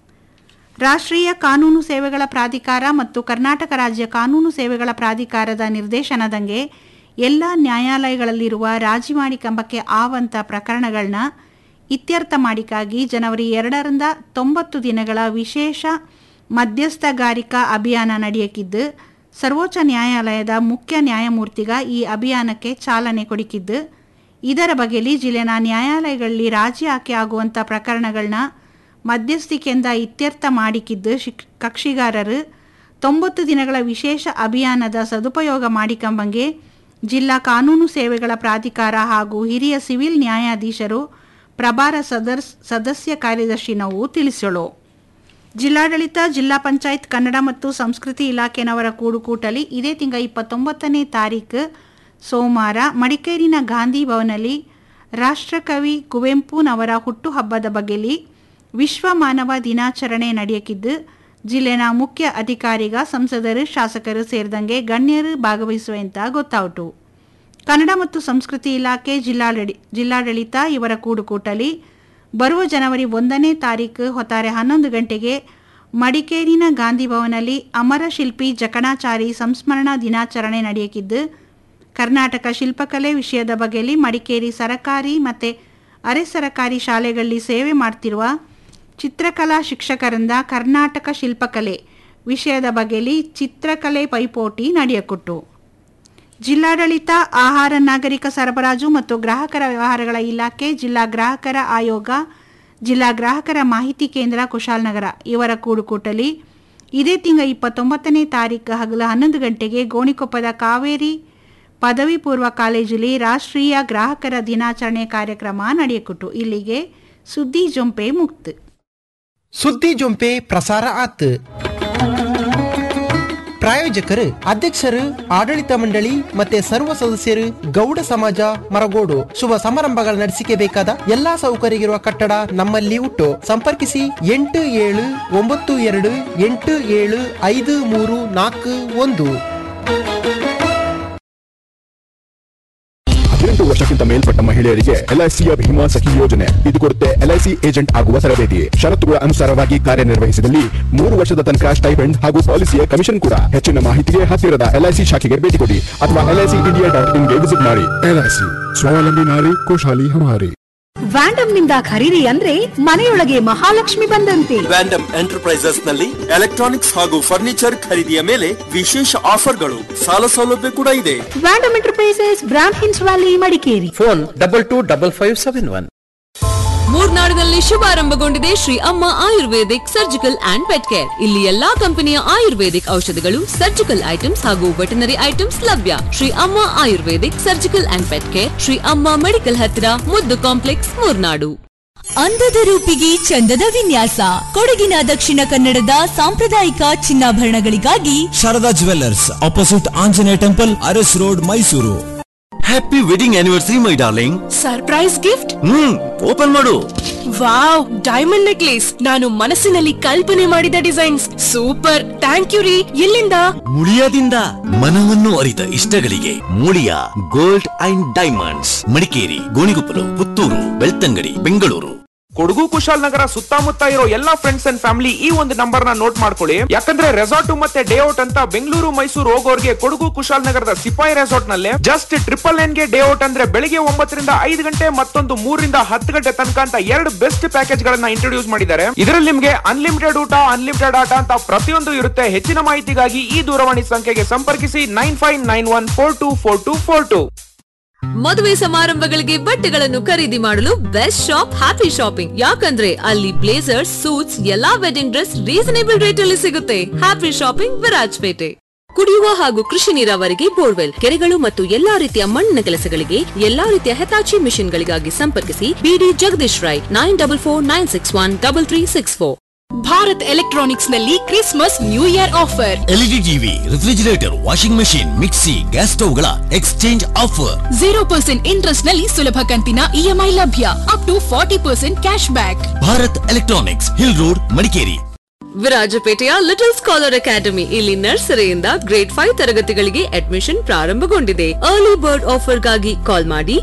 ರಾಷ್ಟ್ರೀಯ ಕಾನೂನು ಸೇವೆಗಳ ಪ್ರಾಧಿಕಾರ ಮತ್ತು ಕರ್ನಾಟಕ ರಾಜ್ಯ ಕಾನೂನು ಸೇವೆಗಳ ಪ್ರಾಧಿಕಾರದ ನಿರ್ದೇಶನದಂಗೆ ಎಲ್ಲ ನ್ಯಾಯಾಲಯಗಳಲ್ಲಿರುವ ರಾಜಿ ಮಾಡಿಕೊಂಬಕ್ಕೆ ಆವಂತ ಪ್ರಕರಣಗಳನ್ನ ಇತ್ಯರ್ಥ ಮಾಡಿಕಾಗಿ ಜನವರಿ ಎರಡರಿಂದ ತೊಂಬತ್ತು ದಿನಗಳ ವಿಶೇಷ ಮಧ್ಯಸ್ಥಗಾರಿಕಾ ಅಭಿಯಾನ ನಡೆಯಕಿದ್ದು ಸರ್ವೋಚ್ಚ ನ್ಯಾಯಾಲಯದ ಮುಖ್ಯ ನ್ಯಾಯಮೂರ್ತಿಗ ಈ ಅಭಿಯಾನಕ್ಕೆ ಚಾಲನೆ ಕೊಡಿಕಿದ್ದು ಇದರ ಬಗೆಯಲ್ಲಿ ಜಿಲ್ಲೆನ ನ್ಯಾಯಾಲಯಗಳಲ್ಲಿ ರಾಜಿ ಆಕೆ ಆಗುವಂಥ ಪ್ರಕರಣಗಳನ್ನ ಮಧ್ಯಸ್ಥಿಕೆಯಿಂದ ಇತ್ಯರ್ಥ ಮಾಡಿಕಿದ್ದು ಶಿಕ್ ಕಕ್ಷಿಗಾರರು ತೊಂಬತ್ತು ದಿನಗಳ ವಿಶೇಷ ಅಭಿಯಾನದ ಸದುಪಯೋಗ ಮಾಡಿಕೊಂಬಂಗೆ ಜಿಲ್ಲಾ ಕಾನೂನು ಸೇವೆಗಳ ಪ್ರಾಧಿಕಾರ ಹಾಗೂ ಹಿರಿಯ ಸಿವಿಲ್ ನ್ಯಾಯಾಧೀಶರು ಪ್ರಭಾರ ಸದರ್ ಸದಸ್ಯ ಕಾರ್ಯದರ್ಶಿ ನಾವು ತಿಳಿಸಳು ಜಿಲ್ಲಾಡಳಿತ ಜಿಲ್ಲಾ ಪಂಚಾಯತ್ ಕನ್ನಡ ಮತ್ತು ಸಂಸ್ಕೃತಿ ಇಲಾಖೆನವರ ಕೂಡುಕೂಟಲಿ ಇದೇ ತಿಂಗಳ ಇಪ್ಪತ್ತೊಂಬತ್ತನೇ ತಾರೀಕು ಸೋಮವಾರ ಮಡಿಕೇರಿನ ಗಾಂಧಿ ಭವನಲ್ಲಿ ರಾಷ್ಟ್ರಕವಿ ಕುವೆಂಪುನವರ ಹುಟ್ಟುಹಬ್ಬದ ಬಗ್ಗೆಲಿ ವಿಶ್ವ ಮಾನವ ದಿನಾಚರಣೆ ನಡೆಯಕಿದ್ದು ಜಿಲ್ಲೆನ ಮುಖ್ಯ ಅಧಿಕಾರಿಗ ಸಂಸದರು ಶಾಸಕರು ಸೇರಿದಂಗೆ ಗಣ್ಯರು ಭಾಗವಹಿಸುವಂತ ಗೊತ್ತಾಯಿತು ಕನ್ನಡ ಮತ್ತು ಸಂಸ್ಕೃತಿ ಇಲಾಖೆ ಜಿಲ್ಲಾಡಳಿ ಜಿಲ್ಲಾಡಳಿತ ಇವರ ಕೂಡುಕೂಟಲಿ ಬರುವ ಜನವರಿ ಒಂದನೇ ತಾರೀಕು ಹೊತ್ತಾರೆ ಹನ್ನೊಂದು ಗಂಟೆಗೆ ಮಡಿಕೇರಿನ ಗಾಂಧಿ ಭವನಲ್ಲಿ ಅಮರ ಶಿಲ್ಪಿ ಜಕಣಾಚಾರಿ ಸಂಸ್ಮರಣಾ ದಿನಾಚರಣೆ ನಡೆಯಕಿದ್ದು ಕರ್ನಾಟಕ ಶಿಲ್ಪಕಲೆ ವಿಷಯದ ಬಗ್ಗೆಯಲ್ಲಿ ಮಡಿಕೇರಿ ಸರಕಾರಿ ಮತ್ತು ಅರೆ ಸರಕಾರಿ ಶಾಲೆಗಳಲ್ಲಿ ಸೇವೆ ಮಾಡ್ತಿರುವ ಚಿತ್ರಕಲಾ ಶಿಕ್ಷಕರಿಂದ ಕರ್ನಾಟಕ ಶಿಲ್ಪಕಲೆ ವಿಷಯದ ಬಗ್ಗೆಯಲ್ಲಿ ಚಿತ್ರಕಲೆ ಪೈಪೋಟಿ ನಡೆಯಕೊಟ್ಟು ಜಿಲ್ಲಾಡಳಿತ ಆಹಾರ ನಾಗರಿಕ ಸರಬರಾಜು ಮತ್ತು ಗ್ರಾಹಕರ ವ್ಯವಹಾರಗಳ ಇಲಾಖೆ ಜಿಲ್ಲಾ ಗ್ರಾಹಕರ ಆಯೋಗ ಜಿಲ್ಲಾ ಗ್ರಾಹಕರ ಮಾಹಿತಿ ಕೇಂದ್ರ ಕುಶಾಲನಗರ ಇವರ ಕೂಡುಕೂಟಲಿ ಇದೇ ತಿಂಗಳ ಇಪ್ಪತ್ತೊಂಬತ್ತನೇ ತಾರೀಕು ಹಗಲು ಹನ್ನೊಂದು ಗಂಟೆಗೆ ಗೋಣಿಕೊಪ್ಪದ ಕಾವೇರಿ ಪದವಿ ಪೂರ್ವ ಕಾಲೇಜಲ್ಲಿ ರಾಷ್ಟ್ರೀಯ ಗ್ರಾಹಕರ ದಿನಾಚರಣೆ ಕಾರ್ಯಕ್ರಮ ನಡೆಯಕೊಟ್ಟು ಇಲ್ಲಿಗೆ ಸುದ್ದಿ ಜೊಂಪೆ ಮುಕ್ತ ಸುದ್ದಿ ಜೊಂಪೆ ಪ್ರಸಾರ ಆತ್ ಪ್ರಾಯೋಜಕರು ಅಧ್ಯಕ್ಷರು ಆಡಳಿತ ಮಂಡಳಿ ಮತ್ತೆ ಸರ್ವ ಸದಸ್ಯರು ಗೌಡ ಸಮಾಜ ಮರಗೋಡು ಶುಭ ಸಮಾರಂಭಗಳ ನಡೆಸಿಕೆ ಬೇಕಾದ ಎಲ್ಲಾ ಸೌಕರ್ಯವಿರುವ ಕಟ್ಟಡ ನಮ್ಮಲ್ಲಿ ಉಂಟು ಸಂಪರ್ಕಿಸಿ ಎಂಟು ಏಳು ಒಂಬತ್ತು ಎರಡು ಎಂಟು ಏಳು ಐದು ಮೂರು ನಾಲ್ಕು ಒಂದು ಹದಿನೆಂಟು ವರ್ಷಕ್ಕಿಂತ ಮೇಲ್ಪಟ್ಟ ಮಹಿಳೆಯರಿಗೆ ಎಲ್ಐಸಿಯ ಭೀಮಾ ಸಖಿ ಯೋಜನೆ ಇದು ಕೊಡುತ್ತೆ ಎಲ್ಐಸಿ ಏಜೆಂಟ್ ಆಗುವ ತರಬೇತಿ ಷರತ್ತುಗಳ ಅನುಸಾರವಾಗಿ ಕಾರ್ಯನಿರ್ವಹಿಸಿದಲ್ಲಿ ಮೂರು ವರ್ಷದ ತನಕ ಸ್ಟೈಪೆಂಡ್ ಹಾಗೂ ಪಾಲಿಸಿಯ ಕಮಿಷನ್ ಕೂಡ ಹೆಚ್ಚಿನ ಮಾಹಿತಿಗೆ ಹತ್ತಿರದ ಎಲ್ಐಸಿ ಶಾಖೆಗೆ ಭೇಟಿ ಕೊಡಿ ಅಥವಾ ಎಲ್ಐಸಿ ಇಂಡಿಯಾ ಡಾಟ್ ಇನ್ಗೆ ವಿಸಿಟ್ ಮಾಡಿ ಎಲ್ಐಸಿ ಸ್ವಾವಲಂಬಿ ನಾರಿ ಖುಷಾಲಿ ಹಮಾರಿ ವ್ಯಾಂಡಮ್ ನಿಂದ ಖರೀದಿ ಅಂದ್ರೆ ಮನೆಯೊಳಗೆ ಮಹಾಲಕ್ಷ್ಮಿ ಬಂದಂತೆ ವ್ಯಾಂಡಮ್ ಎಂಟರ್ಪ್ರೈಸಸ್ ನಲ್ಲಿ ಎಲೆಕ್ಟ್ರಾನಿಕ್ಸ್ ಹಾಗೂ ಫರ್ನಿಚರ್ ಖರೀದಿಯ ಮೇಲೆ ವಿಶೇಷ ಆಫರ್ಗಳು ಸಾಲ ಸೌಲಭ್ಯ ಕೂಡ ಇದೆ ವ್ಯಾಂಡಮ್ ಎಂಟರ್ಪ್ರೈಸಸ್ ಬ್ರಾಂಡ್ ಹಿನ್ಸ್ valley Madikeri phone double two double five seven one ಮೂರ್ನಾಡಿನಲ್ಲಿ ಶುಭಾರಂಭಗೊಂಡಿದೆ Shri Amma ayurvedic surgical and pet care ಇಲ್ಲಿ ಎಲ್ಲಾ ಕಂಪನಿಯ ಆಯುರ್ವೇದಿಕ್ ಔಷಧಿಗಳು ಸರ್ಜಿಕಲ್ ಐಟಮ್ಸ್ ಹಾಗೂ ವೆಟನರಿ ಐಟಮ್ಸ್ ಲಭ್ಯ Shri Amma ayurvedic surgical and pet care Shri Amma medical ಹತ್ತಿರ ಮುದ್ದು ಕಾಂಪ್ಲೆಕ್ಸ್ ಮೂರ್ನಾಡು ಅಂದದ ರೂಪಿಗೆ ಚಂದದ ವಿನ್ಯಾಸ ಕೊಡಗಿನ ದಕ್ಷಿಣ ಕನ್ನಡದ ಸಾಂಪ್ರದಾಯಿಕ ಚಿನ್ನಾಭರಣಗಳಿಗಾಗಿ Sharada jewellers opposite Anjaneya temple Aras road Mysuru happy wedding anniversary my darling surprise gift hmm open ಮಾಡು ವಾವ್ ಡೈಮಂಡ್ ನೆಕ್ಲೇಸ್ ನಾನು ಮನಸ್ಸಿನಲ್ಲಿ ಕಲ್ಪನೆ ಮಾಡಿದ ಡಿಸೈನ್ಸ್ ಸೂಪರ್ ಥ್ಯಾಂಕ್ ಯು ರೀ ಎಲ್ಲಿಂದ ಮುಳಿಯಾದಿಂದ ಮನವನ್ನು ಅರಿತ ಇಷ್ಟಗಳಿಗೆ Muliya gold and diamonds Madikeri Gonikoppal Puttur Belthangady Bengaluru Kodagu Kushalnagar ಸುತ್ತಮುತ್ತ ಇರೋ ಎಲ್ಲಾ ಫ್ರೆಂಡ್ಸ್ ಅಂಡ್ ಫ್ಯಾಮಿಲಿ ಈ ಒಂದು ನಂಬರ್ ನ ನೋಟ್ ಮಾಡ್ಕೊಳ್ಳಿ ಯಾಕಂದ್ರೆ ರೆಸಾರ್ಟ್ ಮತ್ತೆ ಡೇ ಔಟ್ ಅಂತ ಬೆಂಗಳೂರು ಮೈಸೂರು ಹೋಗೋರ್ಗೆ ಕೊಡಗು ಕುಶಾಲನಗರದ ಸಿಪಾಯಿ ರೆಸಾರ್ಟ್ ನಲ್ಲಿ ಜಸ್ಟ್ ಟ್ರಿಪಲ್ ನೈನ್ ಗೆ ಡೇ ಔಟ್ ಅಂದ್ರೆ ಬೆಳಿಗ್ಗೆ ಒಂಬತ್ತರಿಂದ ಐದು ಗಂಟೆ ಮತ್ತೊಂದು ಮೂರರಿಂದ ಹತ್ತು ಗಂಟೆ ತನಕ ಅಂತ ಎರಡು ಬೆಸ್ಟ್ ಪ್ಯಾಕೇಜ್ ಗಳನ್ನ ಇಂಟ್ರೊಡ್ಯೂಸ್ ಮಾಡಿದ್ದಾರೆ ಇದರಲ್ಲಿ ನಿಮ್ಗೆ ಅನ್ಲಿಮಿಟೆಡ್ ಊಟ ಅನ್ಲಿಮಿಟೆಡ್ ಆಟ ಅಂತ ಪ್ರತಿಯೊಂದು ಇರುತ್ತೆ ಹೆಚ್ಚಿನ ಮಾಹಿತಿಗಾಗಿ ಈ ದೂರವಾಣಿ ಸಂಖ್ಯೆಗೆ ಸಂಪರ್ಕಿಸಿ nine five nine one four two four two four two ಮದುವೆ ಸಮಾರಂಭಗಳಿಗೆ ಬಟ್ಟೆಗಳನ್ನು ಖರೀದಿ ಮಾಡಲು ಬೆಸ್ಟ್ ಶಾಪ್ ಹ್ಯಾಪಿ ಶಾಪಿಂಗ್ ಯಾಕಂದ್ರೆ ಅಲ್ಲಿ ಬ್ಲೇಸರ್ಸ್ ಸೂಟ್ಸ್ ಎಲ್ಲಾ ವೆಡ್ಡಿಂಗ್ ಡ್ರೆಸ್ ರೀಸನೇಬಲ್ ರೇಟ್ ಅಲ್ಲಿ ಸಿಗುತ್ತೆ ಹ್ಯಾಪಿ ಶಾಪಿಂಗ್ ವಿರಾಜ್ಪೇಟೆ ಕುಡಿಯುವ ಹಾಗೂ ಕೃಷಿ ನೀರಾವರಿಗೆ ಬೋರ್ವೆಲ್ ಕೆರೆಗಳು ಮತ್ತು ಎಲ್ಲಾ ರೀತಿಯ ಮಣ್ಣಿನ ಕೆಲಸಗಳಿಗೆ ಎಲ್ಲಾ ರೀತಿಯ ಹೆತಾಚಿ ಮಿಷನ್ಗಳಿಗಾಗಿ ಸಂಪರ್ಕಿಸಿ ಬಿಡಿ Jagadish Rai nine double four nine six one double three six four Bharat electronics ನಲ್ಲಿ Christmas new year offer LED TV refrigerator washing machine mixie gas ಸ್ಟವ್ಗಳ exchange offer zero percent interest ನಲ್ಲಿ ಸುಲಭ ಕಂತಿನ ಇಎಂಐ ಲಭ್ಯ up to forty percent cash back Bharat electronics hill road Madikeri ವಿರಾಜಪೇಟೆಯ little scholar academy ಇಲ್ಲಿ ನರ್ಸರಿಯಿಂದ grade five ತರಗತಿಗಳಿಗೆ admission ಪ್ರಾರಂಭಗೊಂಡಿದೆ ಅರ್ಲಿ ಬರ್ಡ್ ಆಫರ್ಗಾಗಿ ಕಾಲ್ ಮಾಡಿ